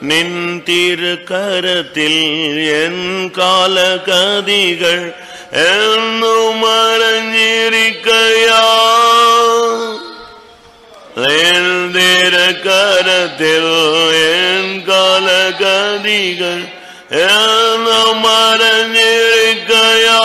நின் திரு கரத்தில் என் கால கதிகள் என்னும் அறிஞ்சிருக்கையா என் திரு கரத்தில் என் கால கதிகள் என்னும் அறிஞ்சிருக்கையா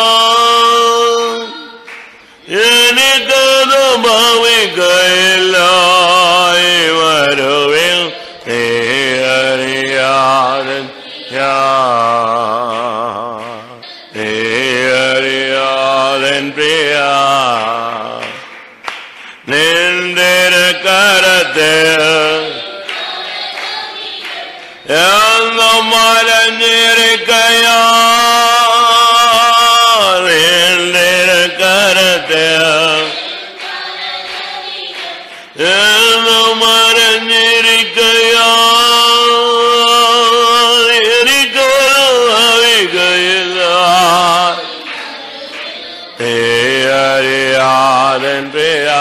എനിക്കത് ഭാവിക്കയില്ലായി വരുവിൽ നീ അറിയാതെ നീ അറിയാതൻ പ്രിയ നിന്റെ കരത്തെ എന്നും മരഞ്ഞിരിക്കയാ നിന്റെ കരത്തെ എന്നും മരഞ്ഞിരിക്കയാ എനിക്കൊരുകയില്ല നീ അറിയാതൻ പ്രിയാ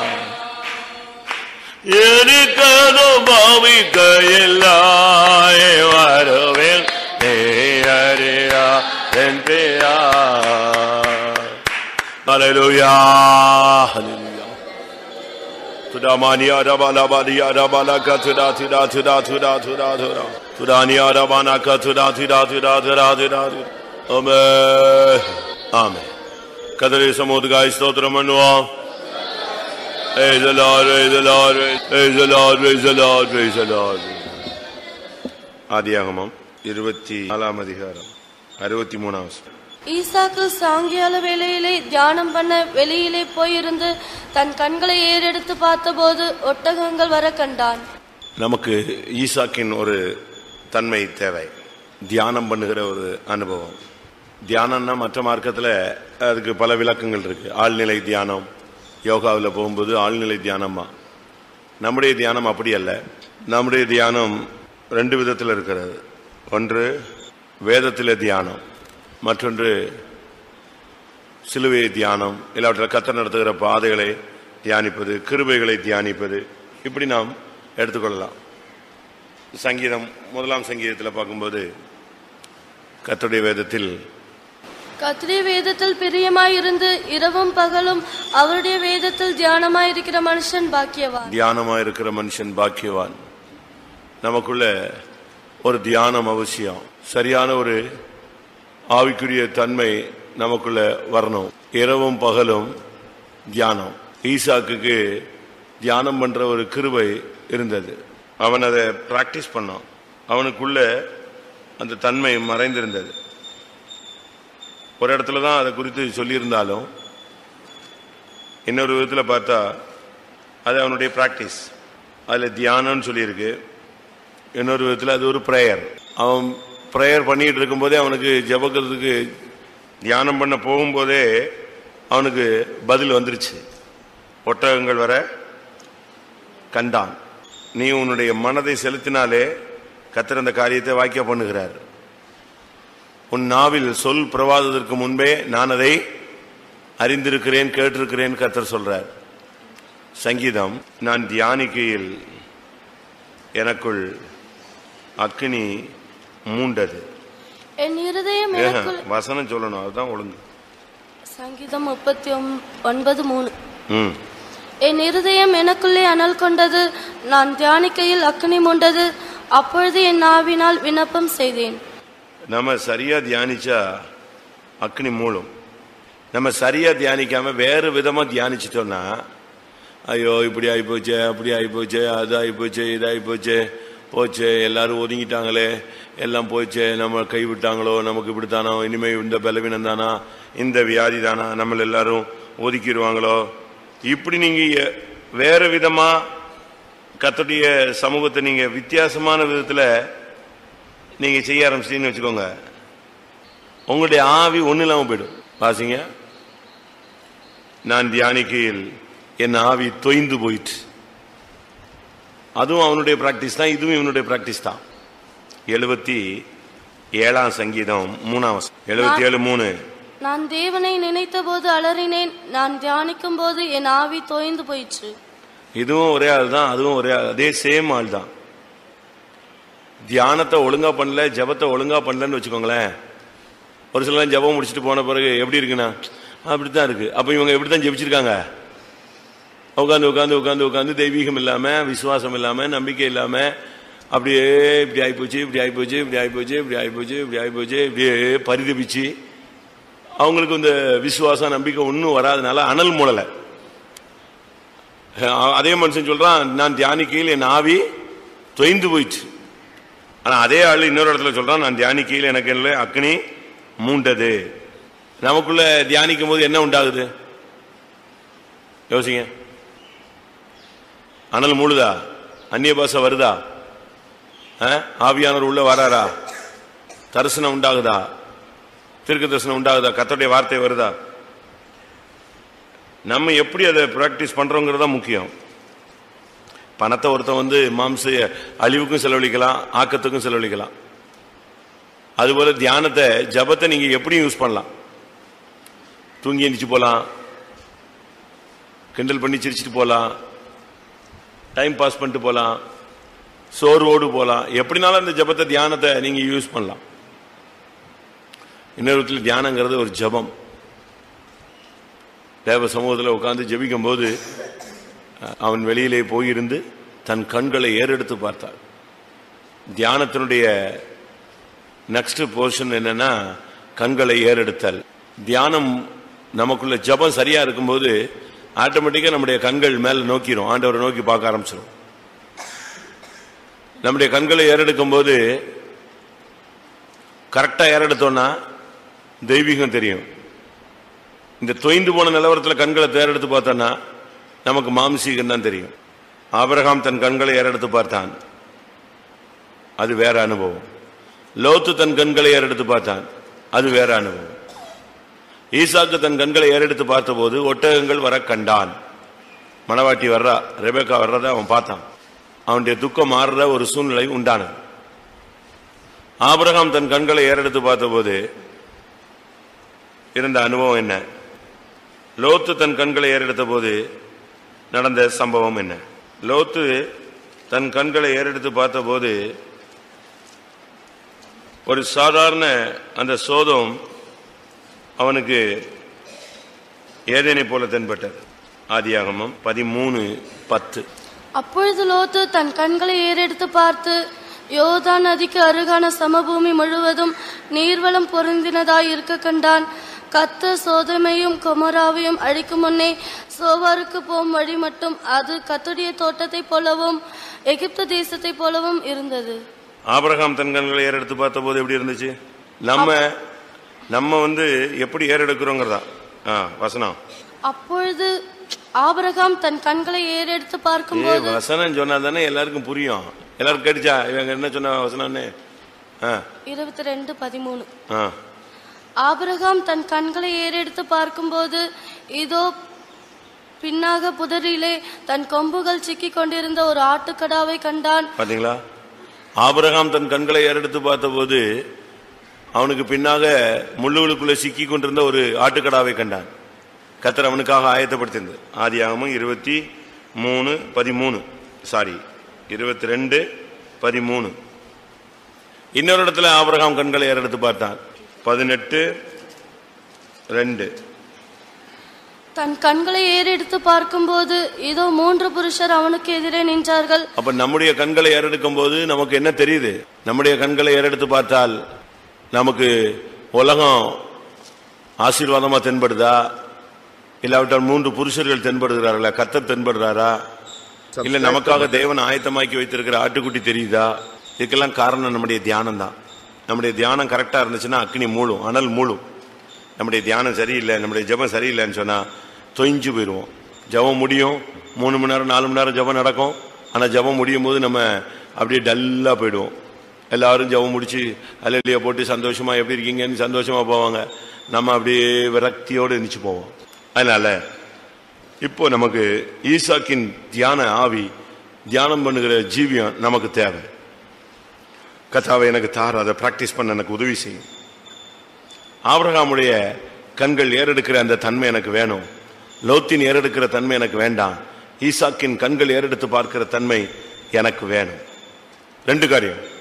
എനിക്കത് ഭാവിക്കയില്ല വരുവിൽ നീ അറിയാതൻ പ്രിയാ ഹല്ലേലൂയാ ഹല്ലേലൂയ Tudamania rabala badia rabala katuda tuda tuda tuda tuda tuda. Tudania rabana katuda tuda tuda tuda tuda tuda. Amen. Amen. கதரை சமூகத்துக்காய் ஸ்தோத்திரம் பண்ணுவோம் Praise the Lord, praise the Lord, praise the Lord, praise the Lord, praise the Lord. ஆதியாகமம் இருபத்தி நாலாம் அதிகாரம் அறுபத்தி மூணாவது ஈசாக்கு சாயங்கால வேளையிலே தியானம் பண்ண வெளியிலே போயிருந்து தன் கண்களை ஏறெடுத்து பார்த்தபோது ஒட்டகங்கள் வர கண்டான் நமக்கு ஈசாக்கின் ஒரு தன்மை தேவை தியானம் பண்ணுகிற ஒரு அனுபவம் தியானம்னா மற்ற மார்க்கத்தில் அதுக்கு பல விளக்கங்கள் இருக்கு ஆழ்நிலை தியானம் யோகாவில் போகும்போது ஆழ்நிலை தியானமா நம்முடைய தியானம் அப்படி அல்ல நம்முடைய தியானம் ரெண்டு விதத்தில் இருக்கிறது ஒன்று வேதத்திலே தியானம் மற்றொன்று சிலுவை தியானம் இல்லாவற்றில் கத்த நடத்துகிற பாதைகளை தியானிப்பது கிருபைகளை தியானிப்பது இப்படி நாம் எடுத்துக்கொள்ளலாம் சங்கீதம் முதலாம் சங்கீதத்தில் பார்க்கும்போது கர்த்தருடைய வேதத்தில் கத்திரிய வேதத்தில் பிரியமாயிருந்து இரவும் பகலும் அவருடைய வேதத்தில் தியானமாயிருக்கிற மனுஷன் பாக்கியவான் தியானமாக இருக்கிற மனுஷன் பாக்கியவான் நமக்குள்ள ஒரு தியானம் அவசியம் சரியான ஒரு ஆவிக்குரிய தன்மை நமக்குள்ள வரணும் இரவும் பகலும் தியானம் ஈசாக்குக்கு தியானம் பண்ற ஒரு கிருபை இருந்தது அவன் அதை பிராக்டிஸ் பண்ணான் அவனுக்குள்ள அந்த தன்மை மறைந்திருந்தது ஒரு இடத்துல தான் அதை குறித்து சொல்லியிருந்தாலும் இன்னொரு விதத்தில் பார்த்தா அது அவனுடைய பிராக்டிஸ் அதில் தியானம்னு சொல்லியிருக்கு இன்னொரு விதத்தில் அது ஒரு ப்ரேயர் அவன் ப்ரேயர் பண்ணிட்டு இருக்கும்போதே அவனுக்கு ஜெபக்கிறதுக்கு தியானம் பண்ண போகும்போதே அவனுக்கு பதில் வந்துருச்சு ஒட்டகங்கள் வர கண்டான் நீ உன்னுடைய மனதை செலுத்தினாலே கத்தர் அந்த காரியத்தை வாக்கிய பண்ணுகிறார் உன் நாவில் சொல் பிரவாதத்திற்கு முன்பே நான் அதை அறிந்திருக்கிறேன் கேட்டிருக்கிறேன் கத்தர் சொல்றார் சங்கீதம் நான் தியானிக்கையில் எனக்குள் அக்கினி மூண்டது என் இருதயம் ஏக, எனக்குள் வசனம் சொல்லணும் அதுதான் ஒழுங்கு சங்கீதம் முப்பத்தி ஒம்- ஒன்பது மூணு ம் என் இருதயம் எனக்குள்ளே அனல் கொண்டது நான் தியானிக்கையில் அக்னி மூண்டது அப்பொழுது என் நாவினால் விண்ணப்பம் செய்தேன் நம்ம சரியா தியானிச்சா அக்னி மூலம் நம்ம சரியா தியானிக்காம வேறு விதமா தியானிச்சிட்டோம்னா ஐயோ இப்படி ஆயிப்போச்சே அப்படி ஆயிப்போச்சே அது ஆயிப்போச்சே இது ஆயிப்போச்சே போச்சே எல்லாரும் ஒதுங்கிட்டாங்களே எல்லாம் போச்சே நம்ம கைவிட்டாங்களோ நமக்கு இப்படித்தானோ இனிமே இந்த பலவீனம் தானா இந்த வியாதி தானா நம்மள எல்லாரும் ஒதுக்கிடுவாங்களோ இப்படி நீங்க எ- வேற விதமா கத்துடைய சமூகத்தை நீங்க வித்தியாசமான விதத்துல நீங்க செய்ய ஆரம்பிச்சிட்டீங்கன்னு வச்சுக்கோங்க உங்களுடைய ஆவி ஒண்ணு இல்லாம போயிடும் வாசிங்க நான் தியானிக்கையில் என் ஆவி தொய்ந்து போயிட்டு அதுவும் அவனுடைய பிராக்டிஸ் தான் இதுவும் இவனுடைய பிராக்டிஸ் தான் எழுபத்தி ஏழாம் சங்கீதம் மூணாம் எழுபத்தி ஏழு மூணு நான் தேவனை நினைத்தபோது அலறினேன் நான் தியானிக்கும் போது என் ஆவி தோய்ந்து போயிற்று இதுவும் ஒரே ஆள் தான் அதுவும் ஒரே ஆள் அதே சேம் ஆள் தான் தியானத்தை ஒழுங்கா பண்ணல ஜபத்தை ஒழுங்கா பண்ணலன்னு வச்சுக்கோங்களேன் ஒரு சிலர் ஜபம் முடிச்சுட்டு போன பிறகு எப்படி இருக்குண்ணா அப்படித்தான் இருக்கு அப்ப இவங்க எப்படித்தான் ஜெபிச்சிருக்காங்க உட்காந்து உட்காந்து உட்காந்து உட்காந்து தெய்வீகம் இல்லாம விசுவாசம் இல்லாம நம்பிக்கை இல்லாம அப்படியே இப்படி ஆயிப்போச்சு இப்படி ஆயிப்போச்சு இப்படி ஆயிப்போச்சு இப்படி ஆயிப்போச்சு இப்படி ஆயிப்போச்சு இப்படியே பரிதபிச்சு அவங்களுக்கு இந்த விசுவாசம் நம்பிக்கை ஒன்றும் வராதனால அனல் மூடலை அஹ் அதே மனுஷன் சொல்றான் நான் தியானிக்கையில் என் ஆவி தொய்ந்து போயிடுச்சு ஆனா அதே ஆள் இன்னொரு இடத்துல சொல்றான் நான் தியானிக்கையில் எனக்கு இல்லை அக்னி மூண்டது நமக்குள்ள தியானிக்கும் போது என்ன உண்டாகுது யோசிங்க அனல் மூழுதா அந்நிய பாஷை வருதா அஹ்? ஆவியானவர் உள்ள வராரா தரிசனம் உண்டாகுதா தீர்க்க தரிசனம் உண்டாகுதா கத்தோடைய வார்த்தை வருதா நம்ம எப்படி அதை பிராக்டிஸ் பண்றோங்கிறது தான் முக்கியம் பணத்தை ஒருத்தன் வந்து மாம்ச அழிவுக்கும் செலவழிக்கலாம் ஆக்கத்துக்கும் செலவழிக்கலாம் அதுபோல தியானத்தை ஜபத்தை நீங்க எப்படியும் யூஸ் பண்ணலாம் தூங்கி எந்திரிச்சு போலாம் கிண்டல் பண்ணி சிரிச்சிட்டு போலாம் டைம் பாஸ் பண்ணிட்டு போலாம் சோர்வோடு போலாம் எப்படினாலும் இந்த ஜபத்தை தியானத்தை நீங்க யூஸ் பண்ணலாம் இன்னொரு விதத்தில் தியானங்கிறது ஒரு ஜபம் தேவ சமூகத்தில் உட்கார்ந்து ஜெபிக்கும் போது அஹ், அவன் வெளியிலே போயிருந்து தன் கண்களை ஏறெடுத்து பார்த்தான் தியானத்தினுடைய நெக்ஸ்ட் போர்ஷன் என்னன்னா கண்களை ஏறெடுத்தல் தியானம் நமக்குள்ள ஜபம் சரியா இருக்கும்போது ஆட்டோமேட்டிக்கா நம்முடைய கண்கள் மேல நோக்கிரும் ஆண்டவரை நோக்கி பார்க்க ஆரம்பிச்சிடும் நம்முடைய கண்களை ஏறெடுக்கும் போது கரெக்டா ஏறெடுத்தோம்னா தெய்வீகம் தெரியும் இந்த தொய்ந்து போன நிலவரத்தில் கண்களை தேரெடுத்து பார்த்தோன்னா நமக்கு மாம்சீகம் தான் தெரியும் ஆபிரகாம் தன் கண்களை ஏறெடுத்து பார்த்தான் அது வேற அனுபவம் லோத்து தன் கண்களை ஏறெடுத்து பார்த்தான் அது வேற அனுபவம் ஈசாக்கு தன் கண்களை ஏறெடுத்து பார்த்தபோது ஒட்டகங்கள் வர கண்டான் மணவாட்டி வர்றா ரெபேக்கா வர்றதை அவன் பார்த்தான் அவனுடைய துக்கம் மாறுற ஒரு சூழ்நிலை உண்டானது ஆபிரகாம் தன் கண்களை ஏறெடுத்து பார்த்தபோது இருந்த அனுபவம் என்ன லோத்து தன் கண்களை ஏறெடுத்த போது நடந்த சம்பவம் என்ன லோத்து தன் கண்களை ஏறெடுத்து பார்த்தபோது ஒரு சாதாரண அந்த சோதம் அவனுக்கு ஏதேனை போல தென்பட்டது ஆதியாகமம் பதிமூணு பத்து அப்பொழுது லோத்து தன் கண்களை ஏறெடுத்து பார்த்து யோர்தான் நதிக்கு அருகான சமபூமி முழுவதும் நீர்வளம் பொருந்தினதாய் இருக்க கண்டான் கத்த சோதமையும் கொமராவையும் அழிக்கும் முன்னே சோவாருக்கு போகும் வழி மட்டும் அது கத்துடைய தோட்டத்தைப் போலவும் எகிப்து தேசத்தைப் போலவும் இருந்தது ஆபிரகாம் தன் கண்களை ஏறெடுத்து பார்த்தபோது எப்படி இருந்துச்சு நம்ம நம்ம வந்து எப்படி ஏறெடுக்கிறோங்கிறதா ஆ வசனம் அப்பொழுது ஆபிரகாம் தன் கண்களை ஏறெடுத்து ஏ பார்க்கும்போது வசனம் சொன்னா தானே எல்லாருக்கும் புரியும் எல்லாரும் கேட்டுச்சா இவங்க என்ன சொன்ன வசனம்னு ஆ இருபத்தி ரெண்டு பதிமூணு ஆ ஆபிரகாம் தன் கண்களை ஏறெடுத்து பார்க்கும்போது இதோ பின்னாக புதரிலே தன் கொம்புகள் சிக்கிக் கொண்டிருந்த ஒரு ஆட்டுக்கடாவை கண்டான் பாத்தீங்களா ஆபிரகாம் தன் கண்களை ஏறெடுத்து பார்த்தபோது அவனுக்கு பின்னாக முள்ளுகளுக்குள்ள சிக்கி கொண்டிருந்த ஒரு ஆட்டுக்கடாவை கண்டான் கத்தர் அவனுக்காக ஆயத்தப்படுத்தியிருந்தது ஆதியாகமும் இருபத்தி மூணு பதிமூணு சாரி இருபத்தி ரெண்டு பதிமூணு இன்னொரு இடத்துல ஆபிரகாம் கண்களை ஏறெடுத்து பார்த்தான் பதினெட்டு ரெண்டு தன் கண்களை ஏறெடுத்து பார்க்கும்போது இதோ மூன்று புருஷர் அவனுக்கு எதிரே நின்றார்கள் அப்ப நம்முடைய கண்களை ஏறெடுக்கும் போது நமக்கு என்ன தெரியுது நம்முடைய கண்களை ஏறெடுத்து பார்த்தால் நமக்கு உலகம் ஆசீர்வாதமா தென்படுதா இல்லாவிட்டால் மூன்று புருஷர்கள் தென்படுகிறார்களா கத்தர் தென்படுறாரா இல்ல நமக்காக தேவன் ஆயத்தமாக்கி வைத்திருக்கிற ஆட்டுக்குட்டி தெரியுதா இதுக்கெல்லாம் காரணம் நம்முடைய தியானம் தான் நம்முடைய தியானம் கரெக்டா இருந்துச்சுன்னா அக்னி மூழும் அனல் மூழும் நம்முடைய தியானம் சரியில்லை நம்முடைய ஜெபம் சரியில்லைன்னு சொன்னா தொய்ஞ்சு போயிடுவோம் ஜெபம் முடியும் மூணு மணி நேரம் நாலு மணி நேரம் ஜெபம் நடக்கும் ஆனா ஜெபம் முடியும் போது நம்ம அப்படியே டல்லா போயிடுவோம் எல்லாரும் ஜெபம் முடிச்சு அலையிலிய போட்டு சந்தோஷமா எப்படி இருக்கீங்கன்னு சந்தோஷமா போவாங்க நம்ம அப்படியே விரக்தியோடு எந்திரிச்சு போவோம் அதனால இப்போ நமக்கு ஈசாக்கின் தியான ஆவி தியானம் பண்ணுகிற ஜீவியம் நமக்கு தேவை கத்தாவை எனக்கு தார் அதை பிராக்டிஸ் பண்ண எனக்கு உதவி செய்யும் ஆபிரகாமுடைய கண்கள் ஏறெடுக்கிற அந்த தன்மை எனக்கு வேணும் லோத்தின் ஏறெடுக்கிற தன்மை எனக்கு வேண்டாம் ஈசாக்கின் கண்கள் ஏறெடுத்து பார்க்கிற தன்மை எனக்கு வேணும் ரெண்டு காரியம்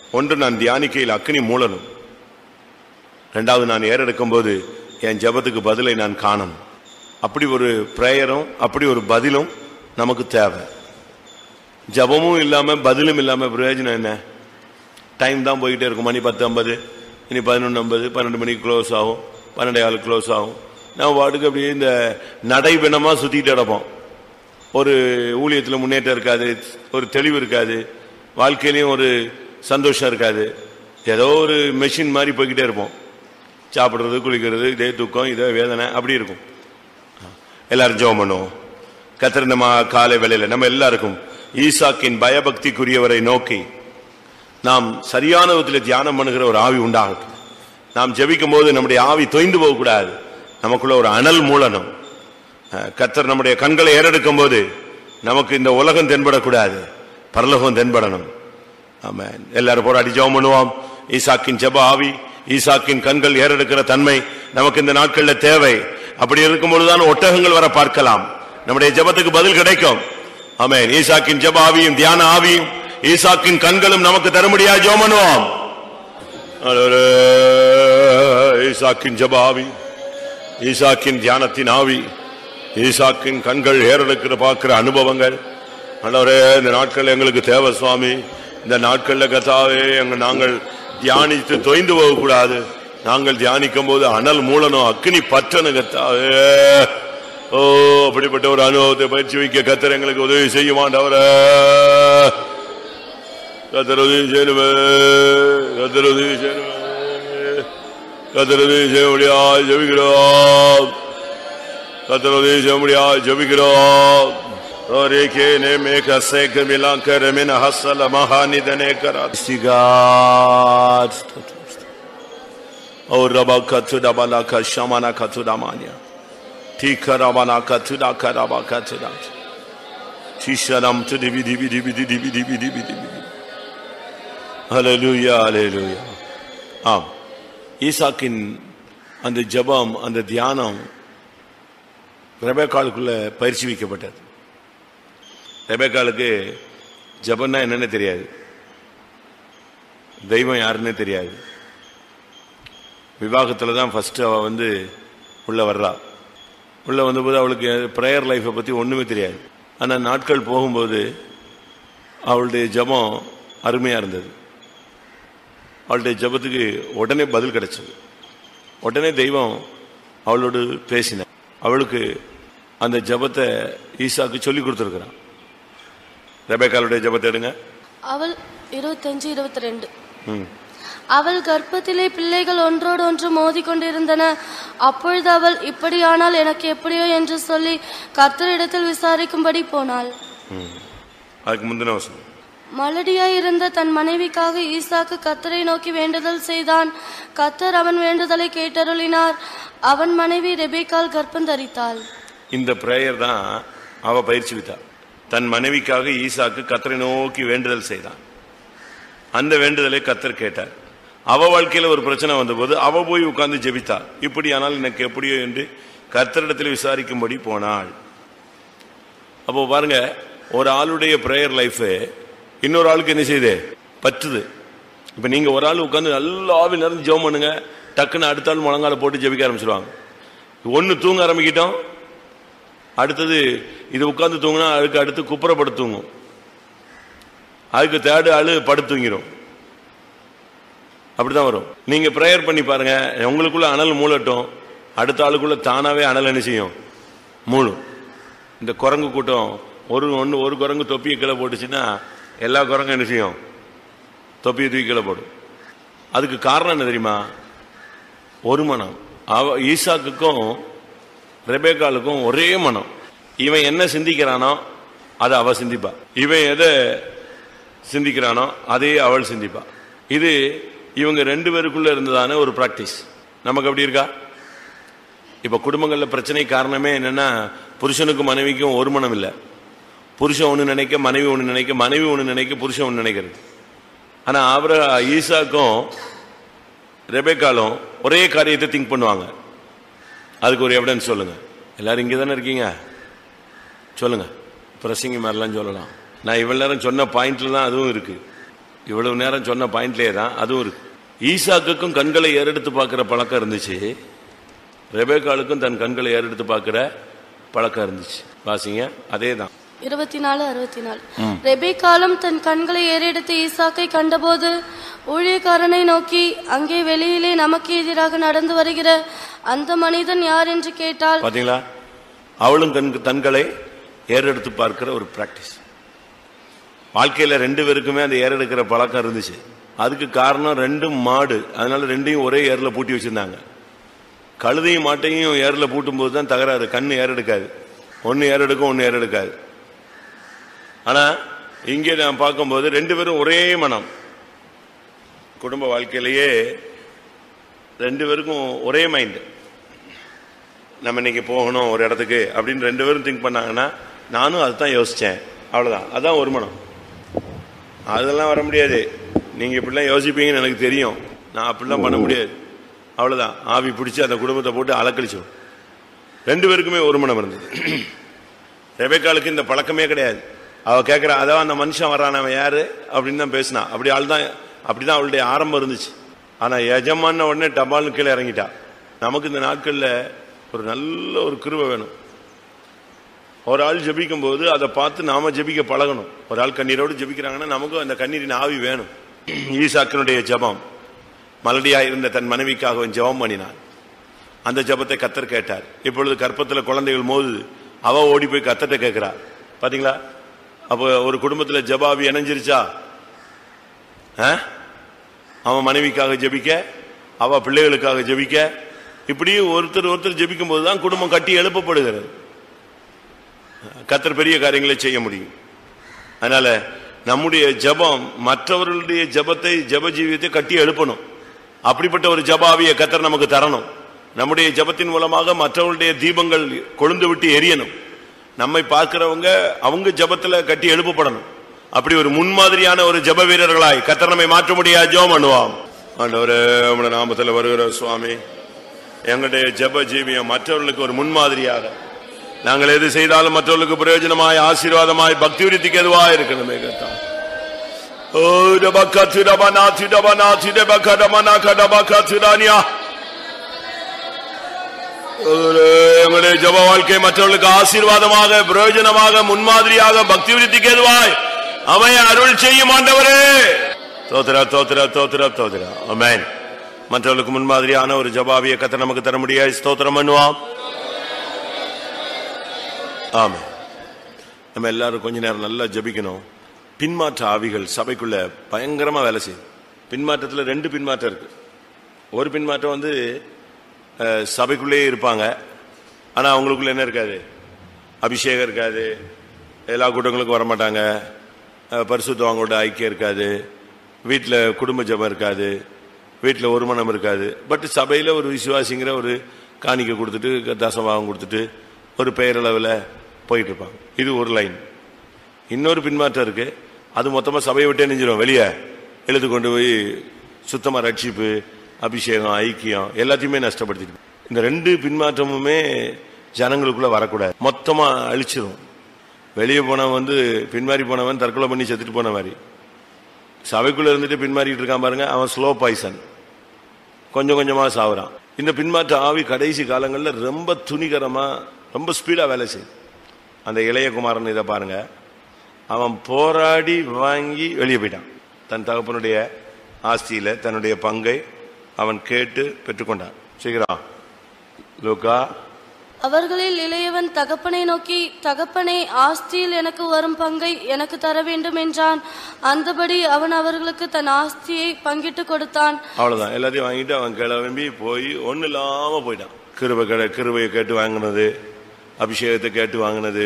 ஒன்று நான் தியானிக்கையில் அக்னி மூலனும் ரெண்டாவது நான் ஏறெடுக்கும் போது என் ஜெபத்துக்கு பதிலை நான் காணணும் அப்படி ஒரு பிரேயரும் அப்படி ஒரு பதிலும் நமக்கு தேவை ஜபமும் இல்லாம பதிலும் இல்லாம பிரயோஜனம் என்ன டைம் தான் போயிட்டே இருக்கும் மணி பத்து ஐம்பது இனி பதினொன்று ஐம்பது பன்னெண்டு மணிக்கு க்ளோஸ் ஆகும் பன்னெண்டே ஆள் க்ளோஸ் ஆகும் நான் வாட்டுக்கு அப்படியே இந்த நடைபிணமா சுத்திட்டு கிடப்போம் ஒரு ஊழியத்தில் முன்னேற்றம் இருக்காது ஒரு தெளிவு இருக்காது வாழ்க்கையிலையும் ஒரு சந்தோஷம் இருக்காது ஏதோ ஒரு மெஷின் மாதிரி போய்கிட்டே இருப்போம் சாப்பிட்றது குளிக்கிறது இதே துக்கம் இதே வேதனை அப்படி இருக்கும் எல்லாரும் ஜெபம் பண்ணுவோம் கத்திர நம்ம காலை வேளையில நம்ம எல்லாருக்கும் ஈசாக்கின் பயபக்திக்குரியவரை நோக்கி நாம் சரியான விதத்தில் தியானம் பண்ணுகிற ஒரு ஆவி உண்டாகட்டும் நாம் ஜெபிக்கும் போது நம்முடைய ஆவி தொய்ந்து போகக்கூடாது நமக்குள்ள ஒரு அனல் மூலனம் அஹ், கர்த்தர் நம்முடைய கண்களை ஏறெடுக்கும் போது நமக்கு இந்த உலகம் தென்படக்கூடாது பரலோகம் தென்படணும் ஆமென் எல்லாரும் போராடி ஜெபம் பண்ணுவோம் ஈசாக்கின் ஜெப ஆவி ஈசாக்கின் கண்கள் ஏறெடுக்கிற தன்மை நமக்கு இந்த நாட்கள்ல தேவை அப்படி இருக்கும் பொழுதுதான் ஒட்டகங்கள் வர பார்க்கலாம் நம்முடைய ஜெபத்துக்கு பதில் கிடைக்கும் ஆமென் ஈசாக்கின் ஜெப ஆவியும் தியான ஆவியும் ஈசாக்கின் கண்களும் நமக்கு தரும்படியா ஜெபம் பண்ணுவோம் ஆண்டவரே, ஈசாக்கின் ஜெப ஆவி ஈசாக்கின் தியானத்தின் ஆவி ஈசாக்கின் கண்கள் ஏறெடுக்கிற பார்க்கிற அனுபவங்கள் ஆண்டவரே இந்த நாட்கள் எங்களுக்கு தேவை சுவாமி இந்த நாட்கள்ல கத்தாவே எங்க நாங்கள் தியானித்து தொய்ந்து போகக்கூடாது நாங்கள் தியானிக்கும் போது அனல் மூலனும் அக்னி பற்றனு கத்தாவே ஓ அப்படிப்பட்ட ஒரு அனுபவத்தை பயிற்சி வைக்க கத்தர் எங்களுக்கு உதவி செய்ய மாட்டவரே கத்தர் உதவி செய்யணுமே கத்தர் உதவி செய்யணுமே கத்தர் உதவி செய்ய முடியாது ஜெபிக்கிறோம் கத்தர் உதவி செய்ய முடியாது ஜெபிக்கிறோம் ரேகே நே மேக சேக மிலாங்க ரமின ஹசல மகாநிதனே கரா சிகாத் ஓ ரபா கத்து டபலா க ஷமனா கத்து டமானியா தீக்க ரபனா கத்து டா கரபா கத்து டா சீஷரம் து டிபி டிபி டிபி டிபி டிபி டிபி டிபி ஹalleluya ஹalleluya ஆம் ஈசாக்கின் அந்த ஜெபம் அந்த தியானம் ரெபேக்காலுக்குள்ள பயிற்சி வைக்கப்பட்டது ரெபேக்காலுக்கு ஜெபம்னா என்னன்னு தெரியாது தெய்வம் யாருன்னே தெரியாது விவாகத்துல தான் ஃபர்ஸ்ட் அவ வந்து உள்ள வர்றா உள்ள வந்தபோது அவளுக்கு ப்ரேயர் லைஃப்பை பத்தி ஒண்ணுமே தெரியாது ஆனா நாட்கள் போகும்போது அவளுடைய ஜெபம் அருமையா இருந்தது அவளுடைய ஜெபத்துக்கு உடனே பதில் கிடைச்சது உடனே தெய்வம் அவளோடு பேசின அவளுக்கு அந்த ஜெபத்தை ஈசாக்கு சொல்லி கொடுத்துருக்கிறான் ரெபேக்காலுடைய ஜெபத்தை எடுங்க அவள் இருபத்தஞ்சு இருபத்தி ரெண்டு ம். அவள் கர்ப்பத்திலே பிள்ளைகள் ஒன்றோடு ஒன்று மோதிக்கொண்டிருந்தன அப்பொழுது அவள் இப்படியானால் எனக்கு எப்படியோ என்று சொல்லி கர்த்தரிடத்தில் விசாரிக்கும்படி போனாள் ம். அதுக்கு முந்தின வசனம் மலடியாயிருந்த தன் மனைவிக்காக ஈசாக்கு கத்தரை நோக்கி வேண்டுதல் செய்தான் கத்தர் அவன் வேண்டுதலை கேட்டருளினார் அவன் மனைவி ரெபேக்கால் கர்ப்பம் தரித்தாள் இந்த பிரேயர் தான் அவ பயிற்சி வித்தா தன் மனைவிக்காக ஈசாக்கு கத்தரை நோக்கி வேண்டுதல் செய்தான் அந்த வேண்டுதலை கத்தர் கேட்டார் அவ வாழ்க்கையில ஒரு பிரச்சனை வந்தபோது அவ போய் உட்கார்ந்து ஜெபித்தா இப்படியானால் எனக்கு எப்படியோ என்று கர்த்தரிடத்தில் விசாரிக்கும்படி போனாள் அப்போ பாருங்க ஒரு ஆளுடைய பிரேயர் லைஃப் இன்னொரு ஆளுக்கு என்ன செய்யுது பற்றுது இப்ப நீங்க ஒரு ஆள் உட்கார்ந்து நல்லா ஆவி நிறைஞ்சு ஜெபம் பண்ணுங்க டக்குன்னு அடுத்த ஆள் முழங்கால போட்டு ஜெபிக்க ஆரம்பிச்சிருவாங்க ஒன்னு தூங்க ஆரம்பிக்கிட்டோம் அடுத்தது இது உட்கார்ந்து தூங்கினா அதுக்கு அடுத்து குப்புறப்படு தூங்கும் அதுக்கு தேர்டு ஆளு படுத்து தூங்கிடும் அப்படிதான் வரும் நீங்க பிரேயர் பண்ணி பாருங்க உங்களுக்குள்ள அனல் மூளட்டும் அடுத்த ஆளுக்குள்ள தானாவே அனல் என்ன செய்யும் மூழும் இந்த குரங்கு கூட்டம் ஒரு ஒன்று ஒரு குரங்கு தொப்பியை கீழே போட்டுச்சுன்னா எல்லா குரங்கும் என்ன செய்யும் தொப்பியை தூக்கி கீழே போடும் அதுக்கு காரணம் என்ன தெரியுமா ஒரு மனம் அவ ஈசாக்குக்கும் ரெபேக்காலுக்கும் ஒரே மனம் இவன் என்ன சிந்திக்கிறானோ அதை அவ சிந்திப்பா இவன் எதை சிந்திக்கிறானோ அதே அவள் சிந்திப்பா இது இவங்க ரெண்டு பேருக்குள்ள இருந்ததான ஒரு பிராக்டிஸ் நமக்கு அப்படி இருக்கா இப்ப குடும்பங்கள்ல பிரச்சனை காரணமே என்னன்னா புருஷனுக்கும் மனைவிக்கும் ஒரு மனம் இல்ல புருஷன் ஒண்ணு நினைக்க மனைவி ஒண்ணு நினைக்க மனைவி ஒண்ணு நினைக்க புருஷன் ஒண்ணு நினைக்கிறது ஆனா அவர ஈசாக்கும் ரெபேக்காலும் ஒரே காரியத்தை திங்க் பண்ணுவாங்க அதுக்கு ஒரு எவிடன்ஸ் சொல்லுங்க எல்லாரும் இங்கே தானே இருக்கீங்க சொல்லுங்க பிரசங்கி மாதிரிலாம் சொல்லலாம் நான் இவ்வளவு நேரம் சொன்ன பாயிண்ட்ல தான் அதுவும் இருக்கு இவ்வளவு நேரம் சொன்ன பாயிண்ட்லயே தான் அதுவும் இருக்கு ஈசாக்குக்கும் கண்களை ஏறெடுத்து பார்க்கிற பழக்கம் இருந்துச்சு ரெபேக்காளுக்கும் தன் கண்களை ஏறெடுத்து பார்க்கிற பழக்கம் இருந்துச்சு வாசிங்க அதே தான் இருபத்தி நாலு அறுபத்தி நாலு ரெபேக்காலும் தன் கண்களை ஏறெடுத்து ஈசாக்கை கண்டபோது ஊழியக்காரனை நோக்கி அங்கே வெளியிலே நமக்கு எதிராக நடந்து வருகிற அந்த மனிதன் யார் என்று கேட்டால் பாத்தீங்களா அவளும் கண் தன்களை ஏறெடுத்து பார்க்கிற ஒரு பிராக்டிஸ் வாழ்க்கையில ரெண்டு பேருக்குமே அந்த ஏறெடுக்கிற பழக்கம் இருந்துச்சு அதுக்கு காரணம் ரெண்டும் மாடு அதனால ரெண்டையும் ஒரே ஏர்ல பூட்டி வச்சிருந்தாங்க கழுதையும் மாட்டையும் ஏர்ல பூட்டும் போது தான் தகராறு கண்ணு ஏறெடுக்காது ஒன்னு ஏறெடுக்கும் ஒன்னு ஏறெடுக்காது ஆனா இங்கே நான் பார்க்கும்போது ரெண்டு பேரும் ஒரே மனம் குடும்ப வாழ்க்கையிலேயே ரெண்டு பேருக்கும் ஒரே மைண்ட் நம்ம இன்னைக்கு போகணும் ஒரு இடத்துக்கு அப்படின்னு ரெண்டு பேரும் திங்க் பண்ணாங்கன்னா நானும் அதுதான் யோசிச்சேன் அவ்வளவுதான் அதான் ஒரு மனம் அதெல்லாம் வர முடியாது நீங்க இப்படிலாம் யோசிப்பீங்கன்னு எனக்கு தெரியும் நான் அப்படிலாம் பண்ண முடியாது அவ்வளவுதான் ஆவி பிடிச்சி அந்த குடும்பத்தை போட்டு அலக்கழிச்சோம் ரெண்டு பேருக்குமே ஒரு மனம் இருந்தது ரெபேக்காளுக்கு இந்த பழக்கமே கிடையாது அவ கேட்கிறா அதான் அந்த மனுஷன் வர்றான் அவன் யாரு அப்படின்னு தான் பேசினா அப்படி ஆள் தான் அப்படிதான் அவளுடைய ஆரம்பம் இருந்துச்சு ஆனா எஜமான உடனே டபால்னு கீழே இறங்கிட்டா நமக்கு இந்த நாட்கள்ல ஒரு நல்ல ஒரு கிருபை வேணும் ஒரு ஆள் ஜெபிக்கும் போது அதை பார்த்து நாம ஜெபிக்க பழகணும் ஒரு ஆள் கண்ணீரோடு ஜெபிக்கிறாங்கன்னா நமக்கும் அந்த கண்ணீரின் ஆவி வேணும் ஈசாக்கினுடைய ஜெபம் மலடியா இருந்த தன் மனைவிக்காக அவன் ஜெபம் பண்ணினான் அந்த ஜெபத்தை கத்தர் கேட்டார் இப்பொழுது கற்பத்துல குழந்தைகள் மோதுது அவ ஓடி போய் கத்தட்ட கேட்கிறா பாத்தீங்களா அப்போ ஒரு குடும்பத்துல ஜபாவி இணைஞ்சிருச்சா ஆ? அவன் மனைவிக்காக ஜெபிக்க அவ பிள்ளைகளுக்காக ஜெபிக்க இப்படி ஒருத்தர் ஒருத்தர் ஜெபிக்கும் போதுதான் குடும்பம் கட்டி எழுப்பப்படுகிறது கத்தர் பெரிய காரியங்களை செய்ய முடியும் அதனால நம்முடைய ஜெபம் மற்றவர்களுடைய ஜெபத்தை ஜெப ஜீவியத்தை கட்டி எழுப்பணும் அப்படிப்பட்ட ஒரு ஜபாவிய கத்தர் நமக்கு தரணும் நம்முடைய ஜெபத்தின் மூலமாக மற்றவர்களுடைய தீபங்கள் கொழுந்து விட்டு எரியணும் நம்மை பார்க்கிறவங்க அவங்க ஜெபத்துல கட்டி எழுப்பப்படணும் அப்படி ஒரு முன்மாதிரியான ஒரு ஜெப வீரர்களாய் கத்தர் நம்மை மாற்ற முடியாது ஜெபம் பண்ணுவாம் ஆண்டவரே உம்முடைய நாமத்துல வருகிற சுவாமி எங்களுடைய ஜெப ஜீவியம் மற்றவர்களுக்கு ஒரு முன்மாதிரியாக நாங்கள் எது செய்தாலும் மற்றவர்களுக்கு பிரயோஜனமாய் ஆசீர்வாதமாய் பக்தி விருத்திக்கு எதுவாக இருக்கணுமே கத்தா ஓ ரபக்க திரபனா திரபனா திரபக ரமனா கடபக திரானியா எங்களுடைய ஜப வாழ்க்கை மற்றவர்களுக்கு ஆசீர்வாதமாக பிரயோஜனமாக முன்மாதிரியாக பக்தி விருத்திக்கு எதுவாய் அமைய அருள் செய்யும் ஆண்டவரே தோத்திர தோத்திர தோத்திர தோத்திர அமேன் மற்றவர்களுக்கு முன்மாதிரியான ஒரு ஜபாவிய கத்தை நமக்கு தர முடியாது ஸ்தோத்திரம் பண்ணுவான் ஆமா நம்ம எல்லாரும் கொஞ்ச நேரம் நல்லா ஜபிக்கணும் பின்மாற்ற ஆவிகள் சபைக்குள்ள பயங்கரமா வேலை செய்யும் பின்மாற்றத்துல ரெண்டு பின்மாற்றம் இருக்கு ஒரு பின்மாற்றம் வந்து அஹ், சபைக்குள்ளேயே இருப்பாங்க ஆனா அவங்களுக்குள்ள என்ன இருக்காது அபிஷேகம் இருக்காது எல்லா கூட்டங்களுக்கும் வரமாட்டாங்க அஹ், பரிசுத்தவங்களோட ஐக்கியம் இருக்காது வீட்டில் குடும்ப ஜபம் இருக்காது வீட்டில் ஒரு மனம் இருக்காது பட் சபையில் ஒரு விசுவாசிங்கிற ஒரு காணிக்கை கொடுத்துட்டு தசமாகம் கொடுத்துட்டு ஒரு பெயரளவில் போயிட்டு இருப்பாங்க இது ஒரு லைன் இன்னொரு பின்மாற்றம் இருக்கு அது மொத்தமா சபையை விட்டே நெஞ்சிடும் வெளியே எழுது கொண்டு போய் சுத்தமா ரட்சிப்பு அபிஷேகம் ஐக்கியம் எல்லாத்தையுமே நஷ்டப்படுத்திட்டு இந்த ரெண்டு பின்மாற்றமுமே ஜனங்களுக்குள்ள வரக்கூடாது மொத்தமா அழிச்சிரும் வெளியே போனவன் வந்து பின்மாறி போனவன் தற்கொலை பண்ணி செத்துட்டு போன மாதிரி சபைக்குள்ள இருந்துட்டு பின்மாறிட்டு இருக்கான் பாருங்க அவன் ஸ்லோ பாய்சன் கொஞ்சம் கொஞ்சமா சாவுறான் இந்த பின்மாற்ற ஆவி கடைசி காலங்களில் ரொம்ப துணிகரமா ரொம்ப ஸ்பீடா வேலை செய்யும் அந்த இளைய குமாரன் இதை பாருங்க அவன் போராடி வாங்கி வெளியே போயிட்டான் தன் தகப்பனுடைய ஆஸ்தியில தன்னுடைய பங்கை அவன் கேட்டு பெற்றுக்கொண்டான் சீக்கிரம் லூக்கா அவர்களில் இளையவன் தகப்பனை நோக்கி தகப்பனே ஆஸ்தியில் எனக்கு வரும் பங்கை எனக்கு தர வேண்டும் என்றான் அந்தபடி அவன் அவர்களுக்கு தன் ஆஸ்தியை பங்கிட்டு கொடுத்தான் அவ்வளவுதான் எல்லாத்தையும் வாங்கிட்டு அவன் கிளம்பி போய் ஒன்றும் இல்லாம போயிட்டான் கிருபை கடை கிருபையை கேட்டு வாங்கினது அபிஷேகத்தை கேட்டு வாங்கினது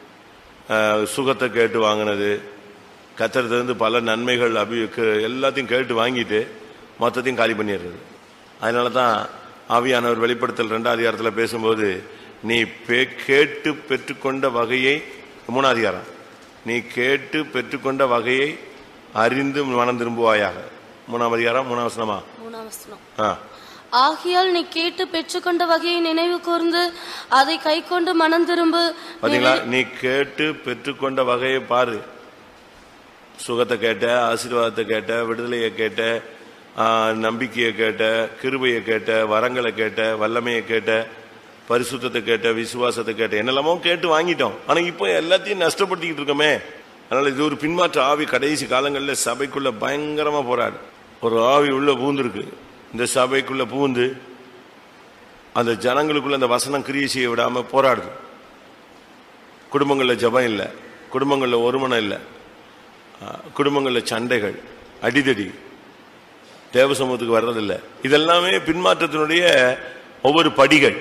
ஆஹ், சுகத்தை கேட்டு வாங்கினது கத்திரத்திலிருந்து பல நன்மைகள் அபி கு- எல்லாத்தையும் கேட்டு வாங்கிட்டு மொத்தத்தையும் காலி பண்ணிடுறது அதனால தான் ஆவியானவர் வெளிப்படுத்தல் ரெண்டாவது அதிகாரத்தில் பேசும்போது நீ பே- கேட்டு பெற்றுக்கொண்ட வகையை மூணாவது அதிகாரம் நீ கேட்டு பெற்றுக்கொண்ட வகையை அறிந்து மனம் திரும்புவாயாக மூணாம் அதிகாரம் மூணாம் வசனமா மூணாம் வசனம் ஆ ஆகையால் நீ கேட்டு பெற்றுக்கொண்ட வகையை நினைவு கூர்ந்து அதை கை கொண்டு மனம் திரும்பு பாத்தீங்களா நீ கேட்டு பெற்றுக்கொண்ட வகையை பாரு சுகத்தை கேட்ட ஆசீர்வாதத்தை கேட்ட விடுதலையை கேட்ட ஆ, நம்பிக்கையை கேட்ட கிருபையை கேட்ட வரங்களை கேட்ட வல்லமையை கேட்ட பரிசுத்தத்தை கேட்ட விசுவாசத்தை கேட்ட என்னெல்லாமோ கேட்டு வாங்கிட்டோம் ஆனா இப்போ எல்லாத்தையும் நஷ்டப்படுத்திக்கிட்டு இருக்கோமே அதனால இது ஒரு பின்மாற்ற ஆவி கடைசி காலங்களில் சபைக்குள்ள பயங்கரமா போராடு ஒரு ஆவி உள்ள பூந்துருக்கு இந்த சபைக்குள்ள பூந்து அந்த ஜனங்களுக்குள்ள அந்த வசனம் கிரியை செய்ய விடாம போராடுது குடும்பங்களில் ஜபம் இல்லை குடும்பங்களில் ஒருமனம் இல்லை குடும்பங்களில் சண்டைகள் அடிதடி தேவ சமூகத்துக்கு வர்றதில்லை இதெல்லாமே பின்மாற்றத்தினுடைய ஒவ்வொரு படிகள்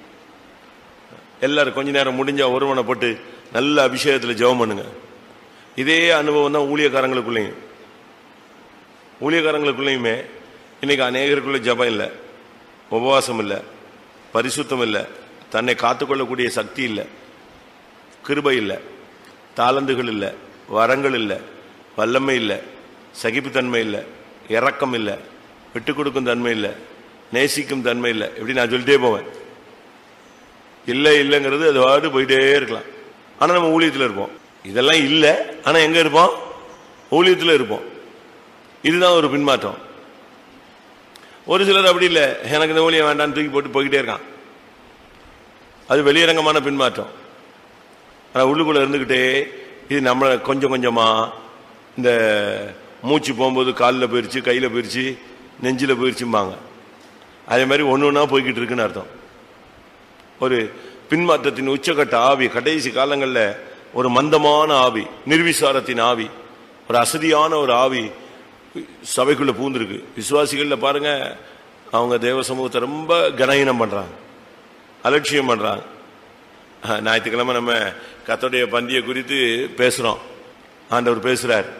எல்லாரும் கொஞ்ச நேரம் முடிஞ்சா ஒருமனப்பட்டு நல்ல அபிஷேகத்தில் ஜெபம் பண்ணுங்க இதே அனுபவம் தான் ஊழியக்காரங்களுக்குள்ளேயும் ஊழியக்காரங்களுக்குள்ளேயுமே இன்னைக்கு அநேகருக்குள்ள ஜபம் இல்லை உபவாசம் இல்லை பரிசுத்தம் இல்லை தன்னை காத்துக்கொள்ளக்கூடிய சக்தி இல்லை கிருபை இல்லை தாளந்துகள் இல்லை வரங்கள் இல்லை வல்லமை இல்லை சகிப்புத்தன்மை இல்லை இரக்கம் இல்லை விட்டு கொடுக்கும் தன்மை இல்லை நேசிக்கும் தன்மை இல்லை இப்படி நான் சொல்லிட்டே போவேன் இல்லை இல்லைங்கிறது அது வாடு போயிட்டே இருக்கலாம் ஆனால் நம்ம ஊழியத்தில் இருப்போம் இதெல்லாம் இல்லை ஆனால் எங்கே இருப்போம் ஊழியத்தில் இருப்போம் இதுதான் ஒரு பின்மாற்றம் ஒரு சிலர் அப்படி இல்லை எனக்கு இந்த ஊழியம் வேண்டாம்னு தூக்கி போட்டு போய்கிட்டே இருக்கான் அது வெளியரங்கமான பின்மாற்றம் ஆனால் உள்ளுக்குள்ள இருந்துக்கிட்டே இது நம்மளை கொஞ்சம் கொஞ்சமா இந்த மூச்சு போகும்போது காலில் போயிடுச்சு கையில் போயிடுச்சு நெஞ்சில் போயிடுச்சும்பாங்க அதே மாதிரி ஒன்று ஒன்றா போய்கிட்டு இருக்குன்னு அர்த்தம் ஒரு பின்மாற்றத்தின் உச்சக்கட்ட ஆவி கடைசி காலங்களில் ஒரு மந்தமான ஆவி நிர்விசாரத்தின் ஆவி ஒரு அசதியான ஒரு ஆவி சபைக்குள்ள பூந்திருக்கு விசுவாசிகள்ல பாருங்க அவங்க தேவ சமூகத்தை ரொம்ப கனஹீனம் பண்றாங்க அலட்சியம் பண்றாங்க அஹ், ஞாயிற்றுக்கிழமை நம்ம கத்தோடைய பந்தியை குறித்து பேசுறோம் ஆண்டவர் பேசுறார்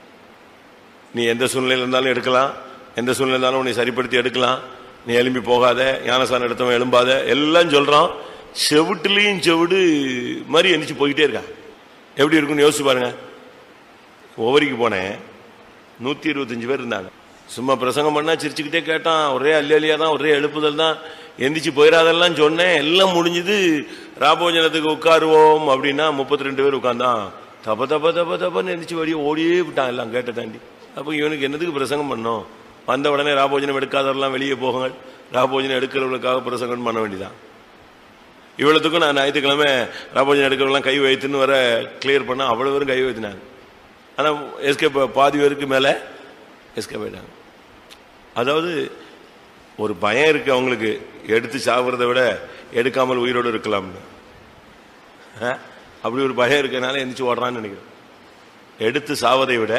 நீ எந்த சூழ்நிலையில் இருந்தாலும் எடுக்கலாம் எந்த சூழ்நிலை இருந்தாலும் உன்னை சரிப்படுத்தி எடுக்கலாம் நீ எழும்பி போகாத ஞானசானம் எடுத்தவன் எழும்பாத எல்லாம் சொல்றான் செவிட்டுலையும் செவிடு மாதிரி எந்திரிச்சு போய்கிட்டே இருக்கான் எப்படி இருக்குன்னு யோசிச்சு பாருங்க ஒவ்வொருக்கு போனேன் நூத்தி இருபத்தஞ்சு பேர் இருந்தாங்க சும்மா பிரசங்கம் பண்ணா சிரிச்சுக்கிட்டே கேட்டான் ஒரே அல்லியா தான் ஒரே எழுப்புதல் தான் எந்திரிச்சு போயிடாதெல்லாம் சொன்னேன் எல்லாம் முடிஞ்சது ராபோஜனத்துக்கு உட்காருவோம் அப்படின்னா முப்பத்தி ரெண்டு பேர் உட்கார்ந்தான் தப்ப தப்ப தப்ப தப்பன்னு எந்திரிச்சு வெளியே ஓடியே விட்டான் எல்லாம் கேட்ட தாண்டி அப்போ இவனுக்கு என்னதுக்கு பிரசங்கம் பண்ணோம் வந்த உடனே ராபோஜனம் எடுக்காதவரெல்லாம் வெளியே போகுங்கள் ராபோஜனம் எடுக்கிறவங்களுக்காக பிரசங்கம் பண்ண வேண்டியதான் இவ்வளவுக்கும் நான் ஞாயிற்றுக்கிழமை ராபோஜனம் எடுக்கிறவங்களாம் கை வைத்துன்னு வர கிளியர் பண்ண அவ்வளவு பேரும் கை வைத்தினாங்க ஆனா எஸ்கே பாதி பேருக்கு மேல எஸ்கே போயிட்டாங்க அதாவது ஒரு பயம் இருக்கு அவங்களுக்கு எடுத்து சாப்பிட்றத விட எடுக்காமல் உயிரோடு இருக்கலாம்னு ஆ? அப்படி ஒரு பயம் இருக்கனால எந்திரிச்சு ஓடுறான்னு நினைக்கிறேன் எடுத்து சாவதை விட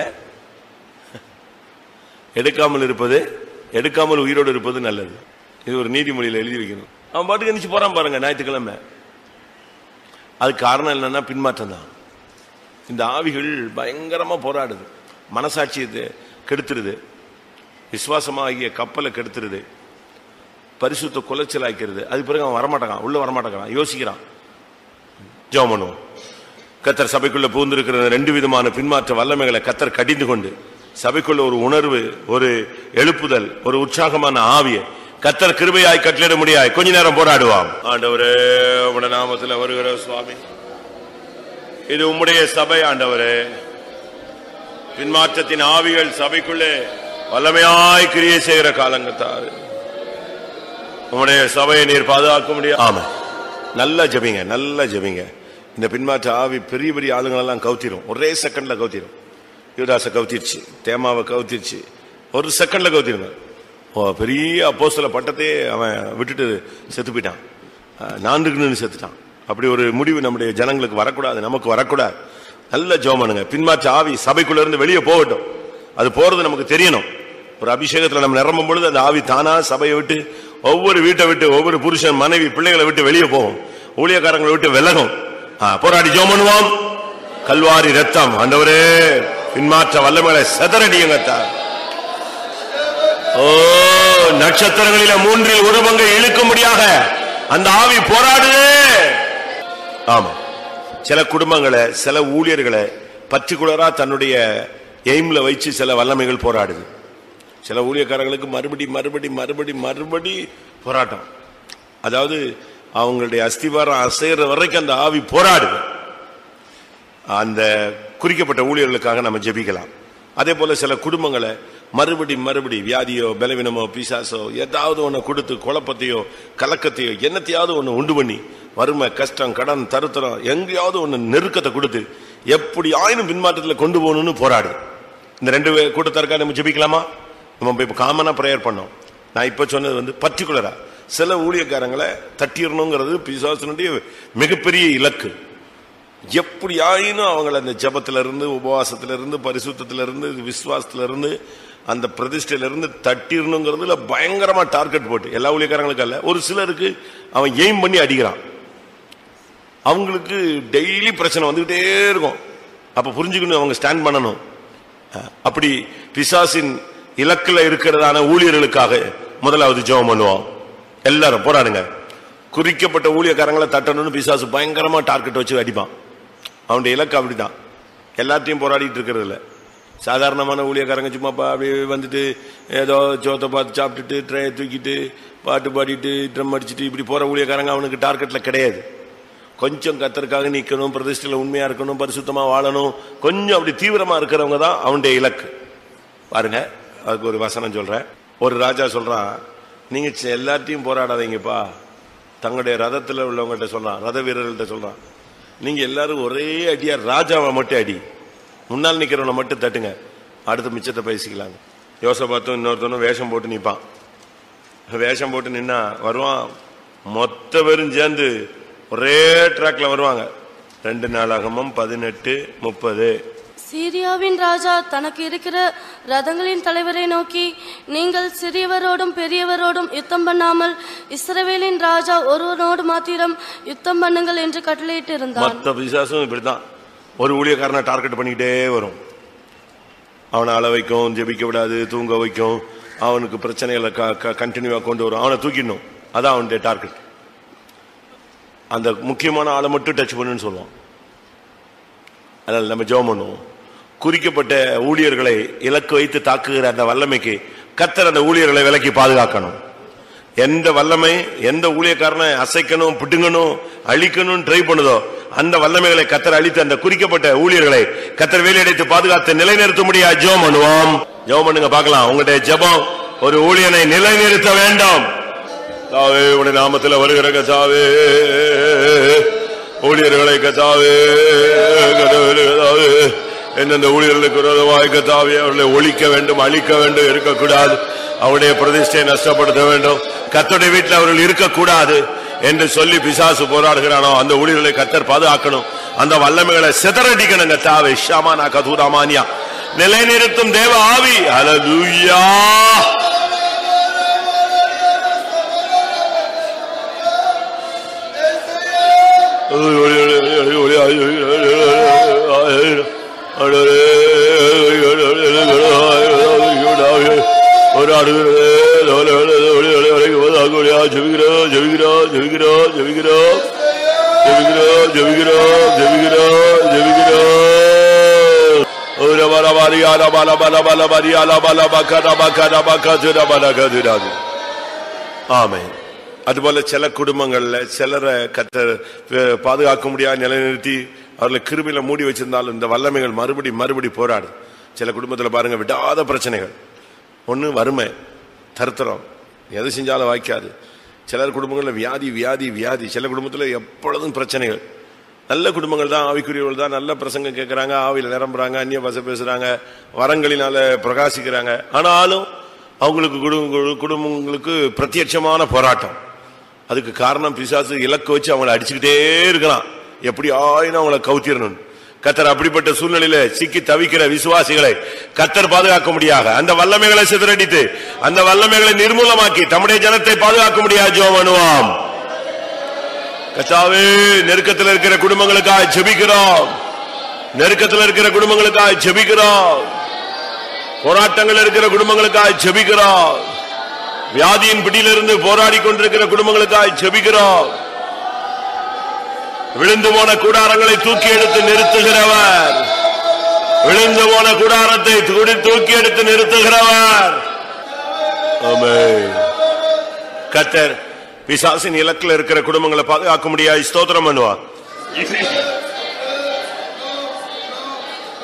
எடுக்காமல் இருப்பது எடுக்காமல் உயிரோடு இருப்பது நல்லது இது ஒரு நீதிமொழியில் எழுதி வைக்கணும் அவன் பாட்டுக்கு எந்திரிச்சு போறான் பாருங்க ஞாயிற்றுக்கிழமை அது காரணம் என்னன்னா பின்மாற்றம் தான் இந்த ஆவிகள் பயங்கரமா போராடுது மனசாட்சியத்தை கெடுத்துருது விசுவாசமாகிய கப்பலை கெடுத்துருது பரிசுத்த குலைச்சல் ஆக்கிறது அது பிறகு அவன் வரமாட்டான் உள்ள வரமாட்டேங்கிறான் யோசிக்கிறான் ஜெபம் பண்ணுவோம் கத்தர் சபைக்குள்ள பூந்திருக்கிற ரெண்டு விதமான பின்மாற்ற வல்லமைகளை கத்தர் கடிந்து கொண்டு சபைக்குள்ள ஒரு உணர்வு ஒரு எழுப்புதல் ஒரு உற்சாகமான ஆவியை கத்தர் கிருபையாய் கட்டளிட முடியாய் கொஞ்ச நேரம் போராடுவான் ஆண்டவரே உட நாமத்துல வருகிற சுவாமி இது உம்முடைய சபை ஆண்டவரே பின்மாற்றத்தின் ஆவிகள் சபைக்குள்ளே வல்லமையாய் கிரியை செய்கிற காலங்கத்தாரு உம்முடைய சபையை நீர் பாதுகாக்க முடியும் ஆமா நல்லா ஜெபிங்க நல்லா ஜெபிங்க இந்த பின்மாற்ற ஆவி பெரிய பெரிய ஆளுங்களெல்லாம் கவுத்திரும் ஒரே செகண்ட்ல கவுத்திரும் யுவதாச கவுத்திருச்சு தேமாவை கவுத்திருச்சு ஒரு செகண்ட்ல கவுத்திருங்க ஓ பெரிய அப்போஸ்தல பட்டத்தையே அவன் விட்டுட்டு செத்து போயிட்டான் அஹ், நான்குன்னு செத்துட்டான் அப்படி ஒரு முடிவு நம்முடைய ஜனங்களுக்கு வரக்கூடாது நமக்கு வரக்கூடாது நல்ல ஜோமனுங்க பின்மாற்ற ஆவி சபைக்குள்ள இருந்து வெளியே போகட்டும் அது போறது நமக்கு தெரியணும் ஒரு அபிஷேகத்துல நம்ம நிரம்பும் பொழுது அந்த ஆவி தானா சபையை விட்டு ஒவ்வொரு வீட்டை விட்டு ஒவ்வொரு புருஷன் மனைவி பிள்ளைகளை விட்டு வெளியே போகும் ஊழியக்காரங்களை விட்டு விலகும் ஆ, போராடி ஜோம் பண்ணுவோம் கல்வாரி ரத்தம் ஆண்டவரே பின்மாற்ற வல்லமைகளை செதறடியுங்கத்தா ஓ நட்சத்திரங்களில மூன்றில் ஒரு பங்கை இழுக்கும்படியாக அந்த ஆவி போராடுதே ஆமா சில குடும்பங்களை சில ஊழியர்களை பர்டிகுலரா தன்னுடைய எய்ம்ல வச்சு சில வல்லமைகள் போராடுது சில ஊழியக்காரங்களுக்கு மறுபடி மறுபடி மறுபடி மறுபடி போராட்டம் அதாவது அவங்களுடைய அஸ்திவாரம் அசைற வரைக்கும் அந்த ஆவி போராடுது அந்த குறிக்கப்பட்ட ஊழியர்களுக்காக நம்ம ஜெபிக்கலாம் அதே போல சில குடும்பங்களை மறுபடி மறுபடி வியாதியோ பலவீனமோ பிசாசோ ஏதாவது ஒன்று கொடுத்து குழப்பத்தையோ கலக்கத்தையோ என்னத்தையாவது ஒன்று உண்டு பண்ணி வறுமை கஷ்டம் கடன் தருத்தரம் எங்கேயாவது ஒன்று நெருக்கத்தை கொடுத்து எப்படி ஆயினும் பின்மாற்றத்தில் கொண்டு போகணும்னு போராடு இந்த ரெண்டு வே- கூட்டத்தாருக்கா நம்ம ஜெபிக்கலாமா நம்ம இப்போ காமனா ப்ரேயர் பண்ணோம் நான் இப்போ சொன்னது வந்து பர்டிகுலரா சில ஊழியக்காரங்களை தட்டிடணுங்கிறது பிசாசனுடைய மிகப்பெரிய இலக்கு எப்படி ஆயினும் அவங்கள அந்த ஜபத்துல இருந்து உபவாசத்துல இருந்து பரிசுத்தத்துல இருந்து விசுவாசத்துல இருந்து அந்த பிரதிஷ்டையில இருந்து தட்டிடணுங்கிறதுல பயங்கரமா டார்கெட் போட்டு எல்லா ஊழியக்காரங்களுக்கும் அல்ல ஒரு சிலருக்கு அவன் எய்ம் பண்ணி அடிக்கிறான் அவங்களுக்கு டெய்லி பிரச்சனை வந்துகிட்டே இருக்கும் அப்ப புரிஞ்சுக்கணும் அவங்க ஸ்டாண்ட் பண்ணணும் அஹ், அப்படி பிசாசின் இலக்குல இருக்கிறதான ஊழியர்களுக்காக முதலாவது ஜெபம் பண்ணுவோம் எல்லாரும் போராடுங்க குறிக்கப்பட்ட ஊழியக்காரங்களை தட்டணும்னு பிசாசு பயங்கரமா டார்கெட் வச்சு அடிப்பான் அவனுடைய இலக்கு அப்படிதான் எல்லாத்தையும் போராடிட்டு இருக்கிறது இல்ல சாதாரணமான ஊழியக்காரங்க சும்மாப்பா அப்படியே வந்துட்டு ஏதோ சோத்தை பார்த்து சாப்பிட்டுட்டு ட்ரையை தூக்கிட்டு பாட்டு பாடிட்டு ட்ரம் அடிச்சுட்டு இப்படி போற ஊழியக்காரங்க அவனுக்கு டார்கெட்ல கிடையாது கொஞ்சம் கத்தருக்காக நிக்கணும் பிரதிஷ்டையில உண்மையா இருக்கணும் பரிசுத்தமா வாழணும் கொஞ்சம் அப்படி தீவிரமா இருக்கிறவங்க தான் அவனுடைய இலக்கு பாருங்க அதுக்கு ஒரு வசனம் சொல்றேன் ஒரு ராஜா சொல்றான் நீங்க ச- எல்லாத்தையும் போராடாதீங்கப்பா தங்களுடைய ரதத்துல உள்ளவங்ககிட்ட சொல்றான் ரத வீரர்கள்ட்ட சொல்றான் நீங்க எல்லாரும் ஒரே அடியா ராஜாவை மட்டும் அடி முன்னால் நிக்கிறவனை மட்டும் தட்டுங்க அடுத்த மிச்சத்தை பேசிக்கலாங்க யோசபாத்தும் இன்னொருத்தனும் வேஷம் போட்டு நிப்பான் வேஷம் போட்டு நின்னா வருவான் மொத்த பேரும் சேர்ந்து ஒரே ட்ராக்ல வருவாங்க ரெண்டு நாளாகமும் பதினெட்டு முப்பது சீரியாவின் ராஜா தனக்கு இருக்கிற ரதங்களின் தலைவரை நோக்கி நீங்கள் சிறியவரோடும் பெரியவரோடும் யுத்தம் பண்ணாமல் இஸ்ரவேலின் ராஜா ஒருவனோடு மாத்திரம் யுத்தம் பண்ணுங்கள் என்று கட்டளையிட்டு இருந்தான் மற்ற பிசாசும் இப்படித்தான் ஒரு ஊழியக்காரனை டார்கெட் பண்ணிக்கிட்டே வரும் அவனை அழ வைக்கும் ஜெபிக்க விடாது தூங்க வைக்கும் அவனுக்கு பிரச்சனைகளை கண்டினியூவா கொண்டு வரும் அவனை தூக்கிடணும் அதான் அவனுடைய டார்கெட் அந்த முக்கியமான ஆளை மட்டும் டச் பண்ணுன்னு சொல்லுவான் அதனால நம்ம ஜெபம் பண்ணுவோம் குறிக்கப்பட்ட ஊழியர்களை இலக்கு வைத்து தாக்குகிற அந்த வல்லமைக்கு கத்தர் அந்த ஊழியர்களை விலக்கி பாதுகாக்கணும் எந்த வல்லமை எந்த ஊழியக்காரனை அசைக்கணும் பிடுங்கணும் அழிக்கணும் ட்ரை பண்ணுதோ அந்த வல்லமைகளை கத்தர் அழித்து அந்த குறிக்கப்பட்ட ஊழியர்களை கத்தர் வேலையடைத்து பாதுகாத்து நிலைநிறுத்த முடியாது ஜெபம் பண்ணுவோம் ஜெபம் பண்ணுங்க பார்க்கலாம் உங்களுடைய ஜெபம் ஒரு ஊழியனை நிலைநிறுத்த வேண்டும் கத்தாவே உடைய நாமத்தில் வருகிற கத்தாவே ஊழியர்களை கத்தாவே கத்தாவே, கத்தாவே எந்தெந்த ஊழியர்களுக்கு விரோதமாய் கத்தாவே அவர்களை ஒழிக்க வேண்டும் அழிக்க வேண்டும் இருக்கக்கூடாது அவருடைய பிரதிஷ்டையை நஷ்டப்படுத்த வேண்டும் கத்தருடைய வீட்டில் அவர்கள் இருக்கக்கூடாது என்று சொல்லி பிசாசு போராடுகிறானோ அந்த ஊழியர்களை கத்தர் பாதுகாக்கணும் அந்த வல்லமைகளை சிதறடிக்கணும் கத்தாவே ஷாமானா கதூராமானியா நிலைநிறுத்தும் தேவ ஆவி அலலூயா ஆமென் அதுபோல சில குடும்பங்கள்ல சிலரை கத்த அஹ், பாதுகாக்க முடியாது நிலைநிறுத்தி அவர்களை கிருமியில மூடி வச்சிருந்தாலும் இந்த வல்லமைகள் மறுபடி மறுபடி போராடு சில குடும்பத்துல பாருங்க விடாத பிரச்சனைகள் ஒண்ணு வறுமை தருத்திரம் எது செஞ்சாலும் வாய்க்காது சிலர் குடும்பங்கள்ல வியாதி வியாதி வியாதி சில குடும்பத்துல எப்பொழுதும் பிரச்சனைகள் நல்ல குடும்பங்கள் தான் ஆவிக்குரியவர்கள் தான் நல்ல பிரசங்கம் கேட்கறாங்க ஆவியில நிரம்புறாங்க அந்நிய பாஷை பேசுறாங்க வரங்களினால பிரகாசிக்கிறாங்க ஆனாலும் அவங்களுக்கு குடும்ப குடும்பங்களுக்கு பிரத்யட்சமான போராட்டம் அதுக்கு காரணம் பிசாசு இலக்கு வச்சு அவங்கள அடிச்சுக்கிட்டே இருக்கலாம் எப்படி ஆயினும் அவங்கள கவுத்திரணும் கத்தர் அப்படிப்பட்ட சூழ்நிலையில சிக்கி தவிக்கிற விசுவாசிகளை கத்தர் பாதுகாக்க முடியாது அந்த வல்லமைகளை சிதறடித்து அந்த வல்லமைகளை நிர்மூலமாக்கி தம்முடைய ஜனத்தை பாதுகாக்க முடியாது ஜோம் அணுவாம் கத்தாவே நெருக்கத்தில் இருக்கிற குடும்பங்களுக்காக ஜெபிக்கிறோம் நெருக்கத்தில் இருக்கிற குடும்பங்களுக்காக ஜெபிக்கிறோம் போராட்டங்கள் இருக்கிற குடும்பங்களுக்காக ஜெபிக்கிறோம் வியாதியின் பிடியிலிருந்து போராடி கொண்டிருக்கிற குடும்பங்களுக்காக ஜெபிக்கிறோம் விழுந்து போன கூடாரங்களை தூக்கி எடுத்து நிறுத்துகிறவர் விழுந்து போன கூடாரத்தை தூடி- தூக்கி எடுத்து நிறுத்துகிறவர் ஆமென். கத்தர் பிசாசின் இலக்கில் இருக்கிற குடும்பங்களை பாதுகாக்க முடியாது ஸ்தோத்திரம் பண்ணுவார்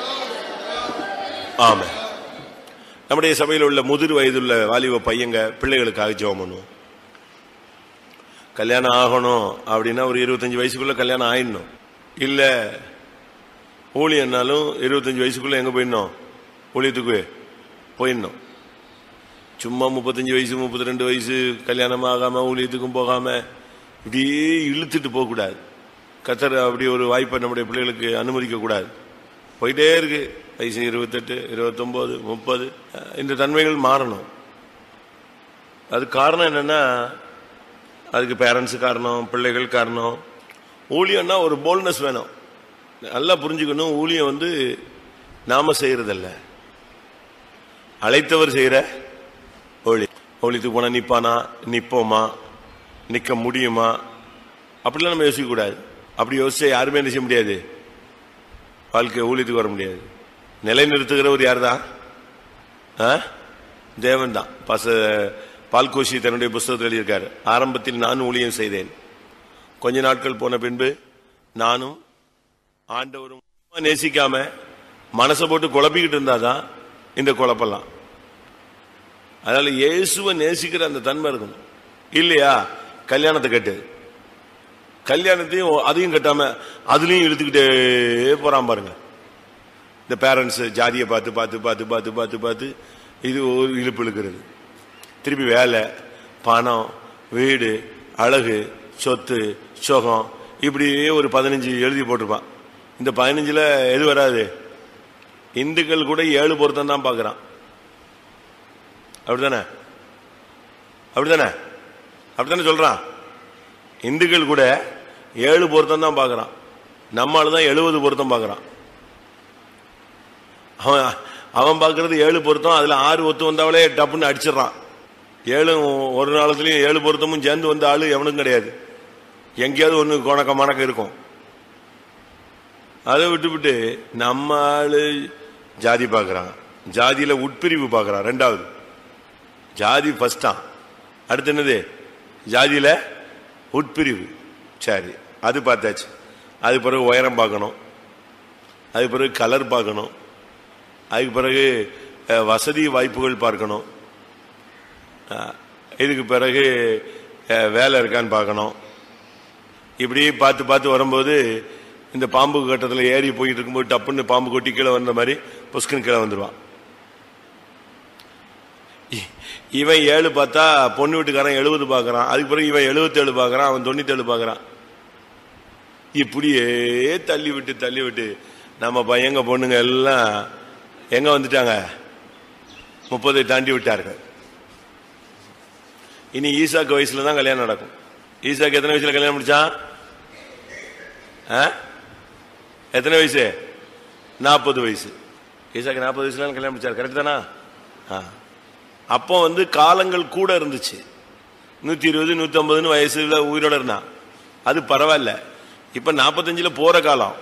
ஆமென் நம்முடைய சபையில் உள்ள முதிர் வயதுள்ள வாலிப பையங்க பிள்ளைகளுக்காக ஜெபம் பண்ணுவோம் கல்யாணம் ஆகணும் அப்படின்னா ஒரு இருபத்தஞ்சு வயசுக்குள்ள கல்யாணம் ஆயிடணும் இல்ல ஊழியன்னாலும் இருபத்தஞ்சு வயசுக்குள்ள எங்க போயிடணும் ஊழியத்துக்கு போயிடணும் சும்மா முப்பத்தஞ்சு வயசு முப்பத்தி ரெண்டு வயசு கல்யாணம் ஆகாம ஊழியத்துக்கும் போகாம இப்படியே இழுத்துட்டு போக கூடாது கத்தர் அப்படி ஒரு வாய்ப்பை நம்முடைய பிள்ளைகளுக்கு அனுமதிக்க கூடாது போயிட்டே இருக்கு வயசு இருபத்தெட்டு இருபத்தொன்பது முப்பது இந்த தன்மைகள் மாறணும் அது காரணம் என்னன்னா அதுக்கு பேரண்ட்ஸ் காரணம் பிள்ளைகள் காரணம் ஊழியம்னா ஒரு போல்னஸ் வேணும் நல்லா புரிஞ்சுக்கணும் ஊழியம் வந்து நாம செய்யறதல்ல அழைத்தவர் செய்யற ஊழி ஊழியத்துக்கு போனா நிப்பானா நிப்போமா நிக்க முடியுமா அப்படிலாம் நம்ம யோசிக்க கூடாது அப்படி யோசிச்சா யாருமே என்ன செய்ய முடியாது வாழ்க்கை ஊழியத்துக்கு வர முடியாது நிலைநிறுத்துகிறவர் யார் தான் தேவன் தான் பச பால்கோஷி தன்னுடைய புஸ்தகத்தில் எழுதியிருக்காரு ஆரம்பத்தில் நான் ஊழியம் செய்தேன் கொஞ்ச நாட்கள் போன பின்பு நானும் ஆண்டவரும் நேசிக்காம மனசை போட்டு குழப்பிக்கிட்டு இருந்தாதான் இந்த குழப்பெல்லாம் அதனால இயேசுவை நேசிக்கிற அந்த தன்மை இருக்கணும் இல்லையா கல்யாணத்தை கட்டு கல்யாணத்தையும் அதையும் கட்டாம அதுலயும் இழுத்துக்கிட்டே போறான் பாருங்க இந்த பேரண்ட்ஸ் ஜாதியை பார்த்து பார்த்து பார்த்து பார்த்து பார்த்து பார்த்து இது ஒரு இழுப்பு இழுக்கிறது திருப்பி வேலை பணம் வீடு அழகு சொத்து சுகம் இப்படியே ஒரு பதினஞ்சு எழுதி போட்டிருப்பான் இந்த பதினஞ்சுல எது வராது இந்துக்கள் கூட ஏழு பொருத்தம் தான் பார்க்கறான் அப்படிதானே அப்படிதானே அப்படித்தானே சொல்றான் இந்துக்கள் கூட ஏழு பொருத்தம் தான் பார்க்கறான் நம்மால தான் எழுபது பொருத்தம் பார்க்கறான் அவன் அவன் பார்க்கறது ஏழு பொருத்தம் அதுல ஆறு ஒத்து வந்தாவளே டப்புன்னு அடிச்சிடறான் ஏழு ஒரு நாளத்துலயும் ஏழு பொருத்தமும் சேர்ந்து வந்த ஆளு எவனும் கிடையாது எங்கேயாவது ஒண்ணு கொணக்க மணக்க இருக்கும் அதை விட்டுவிட்டு நம்ம ஆளு ஜாதி பார்க்கறான் ஜாதியில உட்பிரிவு பார்க்கறான் ரெண்டாவது ஜாதி ஃபர்ஸ்டான் அடுத்து என்னது ஜாதியில உட்பிரிவு சரி அது பார்த்தாச்சு அது பிறகு உயரம் பார்க்கணும் அதுக்கு பிறகு கலர் பார்க்கணும் அதுக்கு பிறகு அஹ், வசதி வாய்ப்புகள் பார்க்கணும் அஹ், இதுக்கு பிறகு அஹ், வேலை இருக்கான்னு பார்க்கணும் இப்படி பார்த்து பார்த்து வரும்போது இந்த பாம்பு கட்டத்தில் ஏறி போயிட்டு இருக்கும்போது டப்புன்னு பாம்பு கொட்டி கீழே வந்த மாதிரி புஷ்கன் கீழே வந்துடுவான் இ- இவன் ஏழு பார்த்தா பொண்ணு வீட்டுக்காரன் எழுபது பார்க்கறான் அதுக்கு பிறகு இவன் எழுபத்தேழு பார்க்கறான் அவன் தொண்ணூத்தேழு பார்க்கறான் இப்படியே தள்ளி விட்டு தள்ளி விட்டு நம்ம பையங்க பொண்ணுங்க எல்லாம் எங்க வந்துட்டாங்க முப்பதை தாண்டி விட்டார்கள் இனி ஈசாக்கு வயசுல தான் கல்யாணம் நடக்கும் ஈசாக்கு எத்தனை வயசுல கல்யாணம் முடிச்சான் ஆ? எத்தனை வயசு நாற்பது வயசு ஈசாக்கு நாற்பது வயசுல கல்யாணம் முடிச்சார் கரெக்ட் தானா ஆ. அப்போ வந்து காலங்கள் கூட இருந்துச்சு நூத்தி இருபது நூத்தி ஐம்பதுன்னு வயசுல உயிரோட இருந்தான் அது பரவாயில்ல இப்ப நாற்பத்தஞ்சுல போற காலம்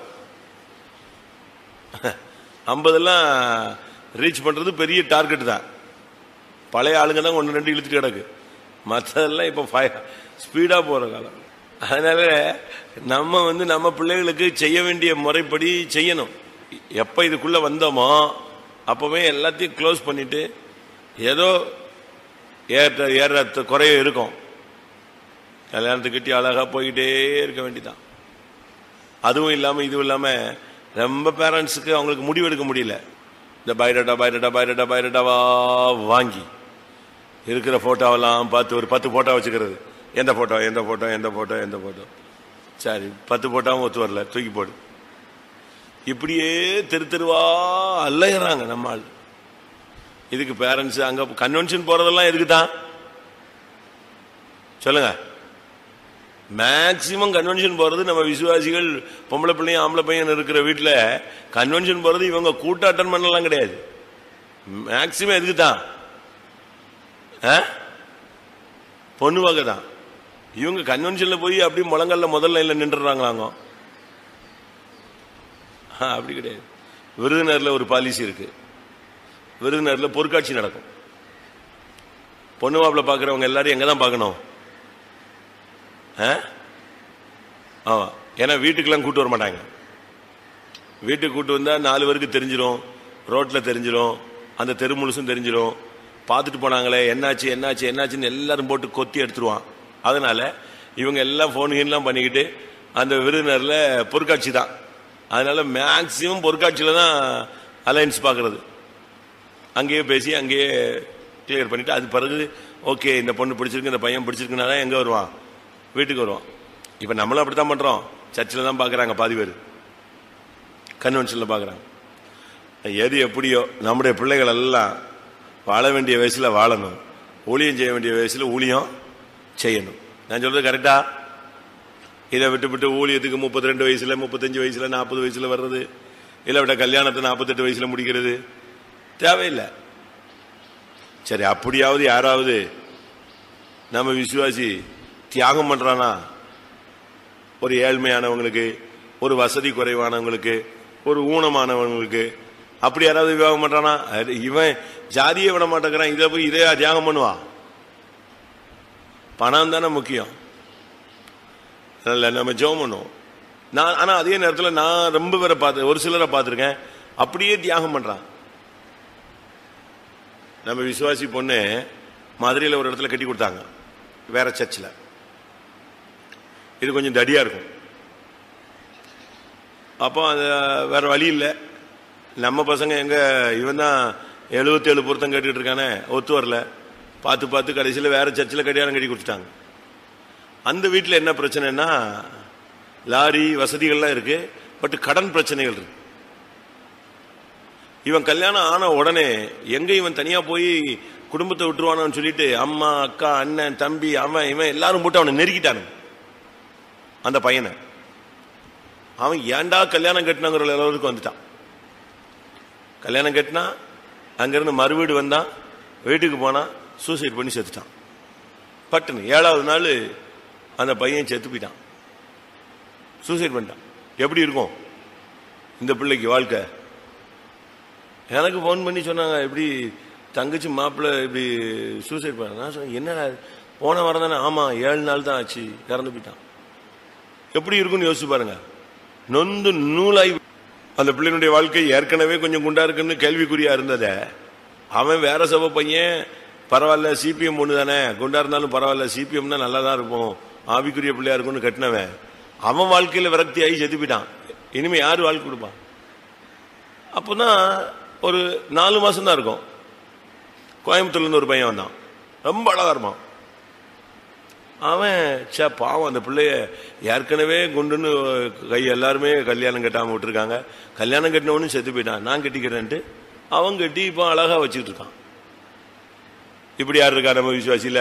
ஐம்பதெல்லாம் ரீச் பண்றது பெரிய டார்கெட் தான் பழைய ஆளுங்க தான் ஒன்று ரெண்டு இழுத்துட்டு கிடக்கு மற்றதெல்லாம் இப்போ ஸ்பீடா போற காலம் அதனால நம்ம வந்து நம்ம பிள்ளைகளுக்கு செய்ய வேண்டிய முறைப்படி செய்யணும் எப்ப இதுக்குள்ள வந்தோமோ அப்பவே எல்லாத்தையும் க்ளோஸ் பண்ணிட்டு ஏதோ ஏற்ற ஏற குறைய இருக்கும் கல்யாணத்துக்கு கட்டி அழகா போய்கிட்டே இருக்க வேண்டியதான் அதுவும் இல்லாம இதுவும் இல்லாம ரொம்ப பேரண்ட்ஸுக்கு அவங்களுக்கு முடிவெடுக்க முடியல இந்த பைரட்டா பைரட்டா பைரட்டா பைரட்டாவா வாங்கி இருக்கிற போட்டோவெல்லாம் பார்த்து ஒரு பத்து போட்டோ வச்சுக்கிறது எந்த போட்டோ எந்த போட்டோ எந்த போட்டோ எந்த போட்டோ சரி பத்து போட்டோவும் ஒத்து வரல தூக்கி போடு இப்படியே தெரு தெருவா அலையிறாங்க நம்ம ஆள் இதுக்கு பேரண்ட்ஸ் அங்க கன்வென்ஷன் போறதெல்லாம் எதுக்கு தான் சொல்லுங்க மேக்சிமம் கன்வென்ஷன் போறது நம்ம விசுவாசிகள் பொம்பளை பிள்ளையும் ஆம்பளை பையன் இருக்கிற வீட்டுல கன்வென்ஷன் போறது இவங்க கூட்ட அட்டன் பண்ணலாம் கிடையாது மேக்சிமம் எதுக்கு தான் ஆ? பொண்ணு வாங்க தான் இவங்க கன்வென்ஷன்ல போய் அப்படியே முழங்கல்ல முதல் லைன்ல நின்றுறாங்களாங்க ஆ, அப்படி கிடையாது விருதுநர்ல ஒரு பாலிசி இருக்கு விருதுநர்ல பொருட்காட்சி நடக்கும் பொண்ணு மாப்பிள்ள பாக்குறவங்க எல்லாரும் எங்க தான் பார்க்கணும் ஆ? ஆமா ஏன்னா வீட்டுக்கெல்லாம் கூட்டு வர மாட்டாங்க வீட்டுக்கு கூட்டு வந்தா நாலு பேருக்கு தெரிஞ்சிடும் ரோட்ல தெரிஞ்சிடும் அந்த தெரு முழுசும் தெரிஞ்சிடும் பார்த்துட்டு போனாங்களே என்னாச்சு என்னாச்சு என்னாச்சுன்னு எல்லாரும் போட்டு கொத்தி எடுத்துருவான் அதனால இவங்க எல்லாம் ஃபோனுகெல்லாம் பண்ணிக்கிட்டு அந்த விருந்தினர்ல பொருட்காட்சி தான் அதனால மேக்சிமம் பொருட்காட்சியில தான் அலையன்ஸ் பார்க்கறது அங்கேயே பேசி அங்கேயே கிளியர் பண்ணிட்டு அது பிறகு ஓகே இந்த பொண்ணு பிடிச்சிருக்கு இந்த பையன் பிடிச்சிருக்குன்னா தான் எங்க வருவான் வீட்டுக்கு வருவான் இப்ப நம்மளும் அப்படித்தான் பண்றோம் சர்ச்சில் தான் பார்க்கறாங்க பாதி பேர் கன்வென்ஷன்ல பார்க்கறாங்க எது எப்படியோ நம்முடைய பிள்ளைகள் எல்லாம் வாழ வேண்டிய வயசுல வாழணும் ஊழியம் செய்ய வேண்டிய வயசுல ஊழியம் செய்யணும் நான் சொல்றது கரெக்டா இதை விட்டு விட்டு ஊழியத்துக்கு முப்பத்தி ரெண்டு வயசுல முப்பத்தஞ்சு வயசுல நாற்பது வயசுல வர்றது இல்லை விட கல்யாணத்தை நாற்பத்தெட்டு வயசுல முடிக்கிறது தேவையில்லை சரி அப்படியாவது யாராவது நம்ம விசுவாசி தியாகம் பண்றானா ஒரு ஏழ்மையானவங்களுக்கு ஒரு வசதி குறைவானவங்களுக்கு ஒரு ஊனமானவங்களுக்கு அப்படி யாராவது விவாகம் பண்றானா அது இவன் ஜாதியை விட மாட்டேங்கிறான் இதை போய் இதே தியாகம் பண்ணுவா பணம் தானே முக்கியம் அதனால நம்ம ஜெபம் பண்ணுவோம் நான் ஆனா அதே நேரத்தில் நான் ரொம்ப பேரை பார்த்து ஒரு சிலரை பார்த்துருக்கேன் அப்படியே தியாகம் பண்றான் நம்ம விசுவாசி பொண்ணு மதுரையில் ஒரு இடத்துல கட்டி கொடுத்தாங்க வேற சர்ச்சில் இது கொஞ்சம் தடியா இருக்கும் அப்போ அது வேற வழி இல்லை நம்ம பசங்க எங்க இவன் தான் எழுபத்தேழு பொருத்தம் கேட்டுக்கிட்டு இருக்கானே ஒத்து வரல பார்த்து பார்த்து கடைசியில் வேற சர்ச்சில் கல்யாணம் கட்டி கொடுத்துட்டாங்க அந்த வீட்டில் என்ன பிரச்சனைன்னா லாரி வசதிகள்லாம் இருக்கு பட் கடன் பிரச்சனைகள் இருக்கு இவன் கல்யாணம் ஆன உடனே எங்க இவன் தனியா போய் குடும்பத்தை விட்டுருவானு சொல்லிட்டு அம்மா அக்கா அண்ணன் தம்பி அவன் இவன் எல்லாரும் போட்டு அவனை நெருக்கிட்டானு அந்த பையனை அவன் ஏன்டா கல்யாணம் கட்டினாங்கிற அளவுக்கு வந்துட்டான் கல்யாணம் கட்டினா அங்கிருந்து மறுவீடு வந்தான் வீட்டுக்கு போனான் சூசைட் பண்ணி செத்துட்டான் பட்டுன்னு ஏழாவது நாள் அந்த பையன் செத்து போயிட்டான் சூசைட் பண்ணிட்டான் எப்படி இருக்கும் இந்த பிள்ளைக்கு வாழ்க்கை எனக்கு ஃபோன் பண்ணி சொன்னாங்க இப்படி தங்கச்சி மாப்பிள்ளை இப்படி சூசைட் பண்ண நான் சொன்னேன் என்னடா இது? போன வாரம் தானே ஆமா ஏழு நாள் தான் ஆச்சு இறந்து போயிட்டான் எப்படி இருக்கும்னு யோசிச்சு பாருங்க நொந்து நூலாய் அந்த பிள்ளையினுடைய வாழ்க்கை ஏற்கனவே கொஞ்சம் குண்டா இருக்குன்னு கேள்விக்குறியா இருந்தத அவன் வேற சபை பையன் பரவாயில்ல சிபிஎம் ஒண்ணு தானே குண்டா இருந்தாலும் பரவாயில்ல சிபிஎம்னா நல்லா தான் இருப்போம் ஆவிக்குரிய பிள்ளையா இருக்கும்னு கட்டினவன் அவன் வாழ்க்கையில விரக்தி ஆகி செத்து போயிட்டான் இனிமே யாரு வாழ்க்கை கொடுப்பான் அப்போதான் ஒரு நாலு மாசம் தான் இருக்கும் கோயம்புத்தூர்ல இருந்து ஒரு பையன் வந்தான் ரொம்ப அழகா இருப்பான் அவன் சே பாவம் அந்த பிள்ளைய ஏற்கனவே குண்டுன்னு கை எல்லாருமே கல்யாணம் கட்டாம விட்டுருக்காங்க கல்யாணம் கட்டினவனும் செத்து போயிட்டான் நான் கட்டிக்கிறேன்ட்டு அவன் கட்டி இப்போ அழகா வச்சுட்டு இருக்கான் இப்படி யார் இருக்கா நம்ம விசுவாசியில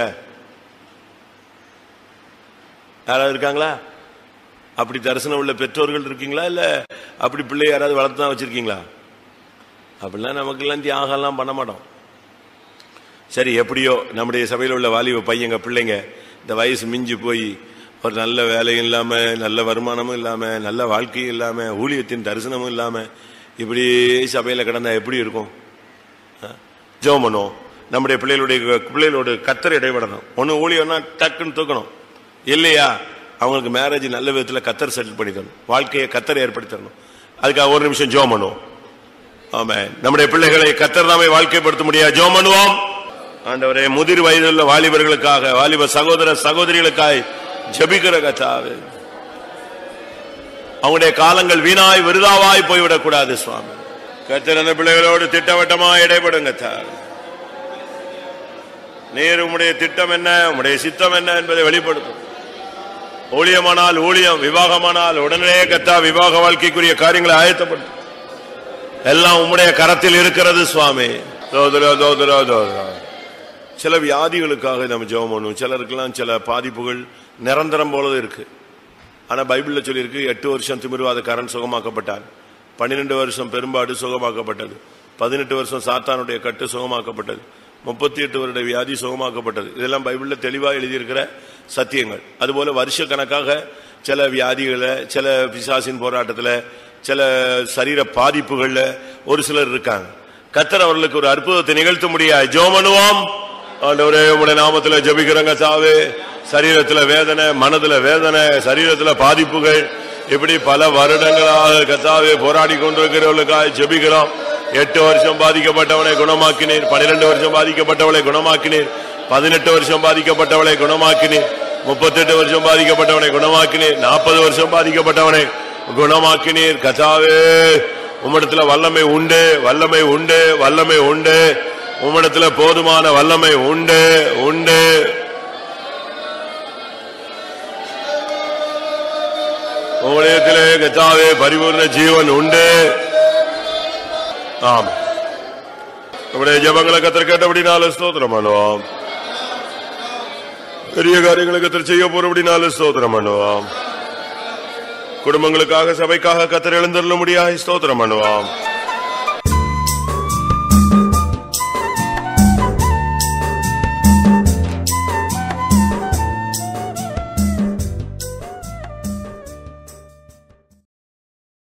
யாராவது இருக்காங்களா அப்படி தரிசனம் உள்ள பெற்றோர்கள் இருக்கீங்களா இல்ல அப்படி பிள்ளை யாராவது வளர்த்து தான் வச்சிருக்கீங்களா அப்படிலாம் நமக்கெல்லாம் தியாகம்லாம் பண்ண மாட்டோம் சரி எப்படியோ நம்முடைய சபையில் உள்ள வாலிப பையங்க பிள்ளைங்க இந்த வயசு மிஞ்சி போய் ஒரு நல்ல வேலையும் இல்லாம நல்ல வருமானமும் இல்லாம நல்ல வாழ்க்கையும் இல்லாம ஊழியத்தின் தரிசனமும் இல்லாம இப்படி சபையில கிடந்தா எப்படி இருக்கும் ஜெபம் பண்ணுவோம் நம்முடைய பிள்ளைகளுடைய பிள்ளைகளோட கத்தர் இடைவிடணும் ஒன்னு ஊழியம்னா டக்குன்னு தூக்கணும் இல்லையா அவங்களுக்கு மேரேஜ் நல்ல விதத்துல கத்தர் செட்டில் பண்ணி தரணும் வாழ்க்கையை கத்தர் ஏற்படுத்தி தரணும் அதுக்காக ஒரு நிமிஷம் ஜெபம் பண்ணுவோம் ஆமா நம்முடைய பிள்ளைகளை கத்தர் நாமே வாழ்க்கைப்படுத்த முடியாது ஜெபம் பண்ணுவோம் ஆண்டவரே முதிர் வயதுள்ள வாலிபர்களுக்காக வாலிப சகோதர சகோதரிகளுக்காய் ஜெபிக்கிற கத்தாவே அவங்களுடைய காலங்கள் வீணாய் விருதாவாய் போய்விடக் கூடாது சுவாமி கத்தர் அந்த பிள்ளைகளோடு திட்டவட்டமா இடைபடுங்க தார் நீர் உம்முடைய திட்டம் என்ன உம்முடைய சித்தம் என்ன என்பதை வெளிப்படுத்தும் ஊழியமானால் ஊழியம் விவாகமானால் உடனே கத்தா விவாக வாழ்க்கைக்குரிய காரியங்களை ஆயத்தப்படுத்தும் எல்லாம் உம்முடைய கரத்தில் இருக்கிறது சுவாமி தோதுரோ தோதுரோ தோதுரோ சில வியாதிகளுக்காக நம்ம ஜெபம் பண்ணுவோம் சிலருக்கெல்லாம் சில பாதிப்புகள் நிரந்தரம் போல இருக்கு ஆனா பைபிள்ல சொல்லியிருக்கு எட்டு வருஷம் திமிர்வாதக்காரன் சுகமாக்கப்பட்டான் பன்னிரெண்டு வருஷம் பெரும்பாடு சுகமாக்கப்பட்டது பதினெட்டு வருஷம் சாத்தானுடைய கட்டு சுகமாக்கப்பட்டது முப்பத்தி எட்டு வருட வியாதி சுகமாக்கப்பட்டது இதெல்லாம் பைபிள்ல தெளிவா எழுதியிருக்கிற சத்தியங்கள் அதுபோல வருஷ கணக்காக சில வியாதிகளை சில பிசாசின் போராட்டத்துல சில சரீர பாதிப்புகள்ல ஒரு சிலர் இருக்காங்க கத்தர் அவர்களுக்கு ஒரு அற்புதத்தை நிகழ்த்த முடியாது ஜோமனுவோம் ஆண்டவரே உங்களுடைய நாமத்துல ஜபிக்கிறங்க சாவே சரீரத்துல வேதனை மனதுல வேதனை சரீரத்துல பாதிப்புகள் இப்படி பல வருடங்களாக கத்தாவே போராடி கொண்டிருக்கிறவர்களுக்காக ஜெபிக்கிறோம் எட்டு வருஷம் பாதிக்கப்பட்டவனை குணமாக்கினீர் பனிரெண்டு வருஷம் பாதிக்கப்பட்டவளை குணமாக்கினீர் பதினெட்டு வருஷம் பாதிக்கப்பட்டவளை குணமாக்கினீர் முப்பத்தெட்டு வருஷம் பாதிக்கப்பட்டவனை குணமாக்கினீர் நாற்பது வருஷம் பாதிக்கப்பட்டவனை குணமாக்கினீர் கதாவே உம்மிடத்துல வல்லமை உண்டு வல்லமை உண்டு வல்லமை உண்டு உம்மிடத்துல போதுமான வல்லமை உண்டு உண்டு உம்மிடத்திலே கத்தாவே பரிபூர்ண ஜீவன் உண்டு ஆம் நம்முடைய ஜபங்களை கத்தர் கேட்டபடினால ஸ்தோத்திரம் பண்ணுவோம் பெரிய காரியங்களை கத்தர் செய்ய போறபடினால ஸ்தோத்திரம் பண்ணுவோம் குடும்பங்களுக்காக சபைக்காக கத்தர் எழுந்தருள முடியாது ஸ்தோத்திரம் பண்ணுவோம்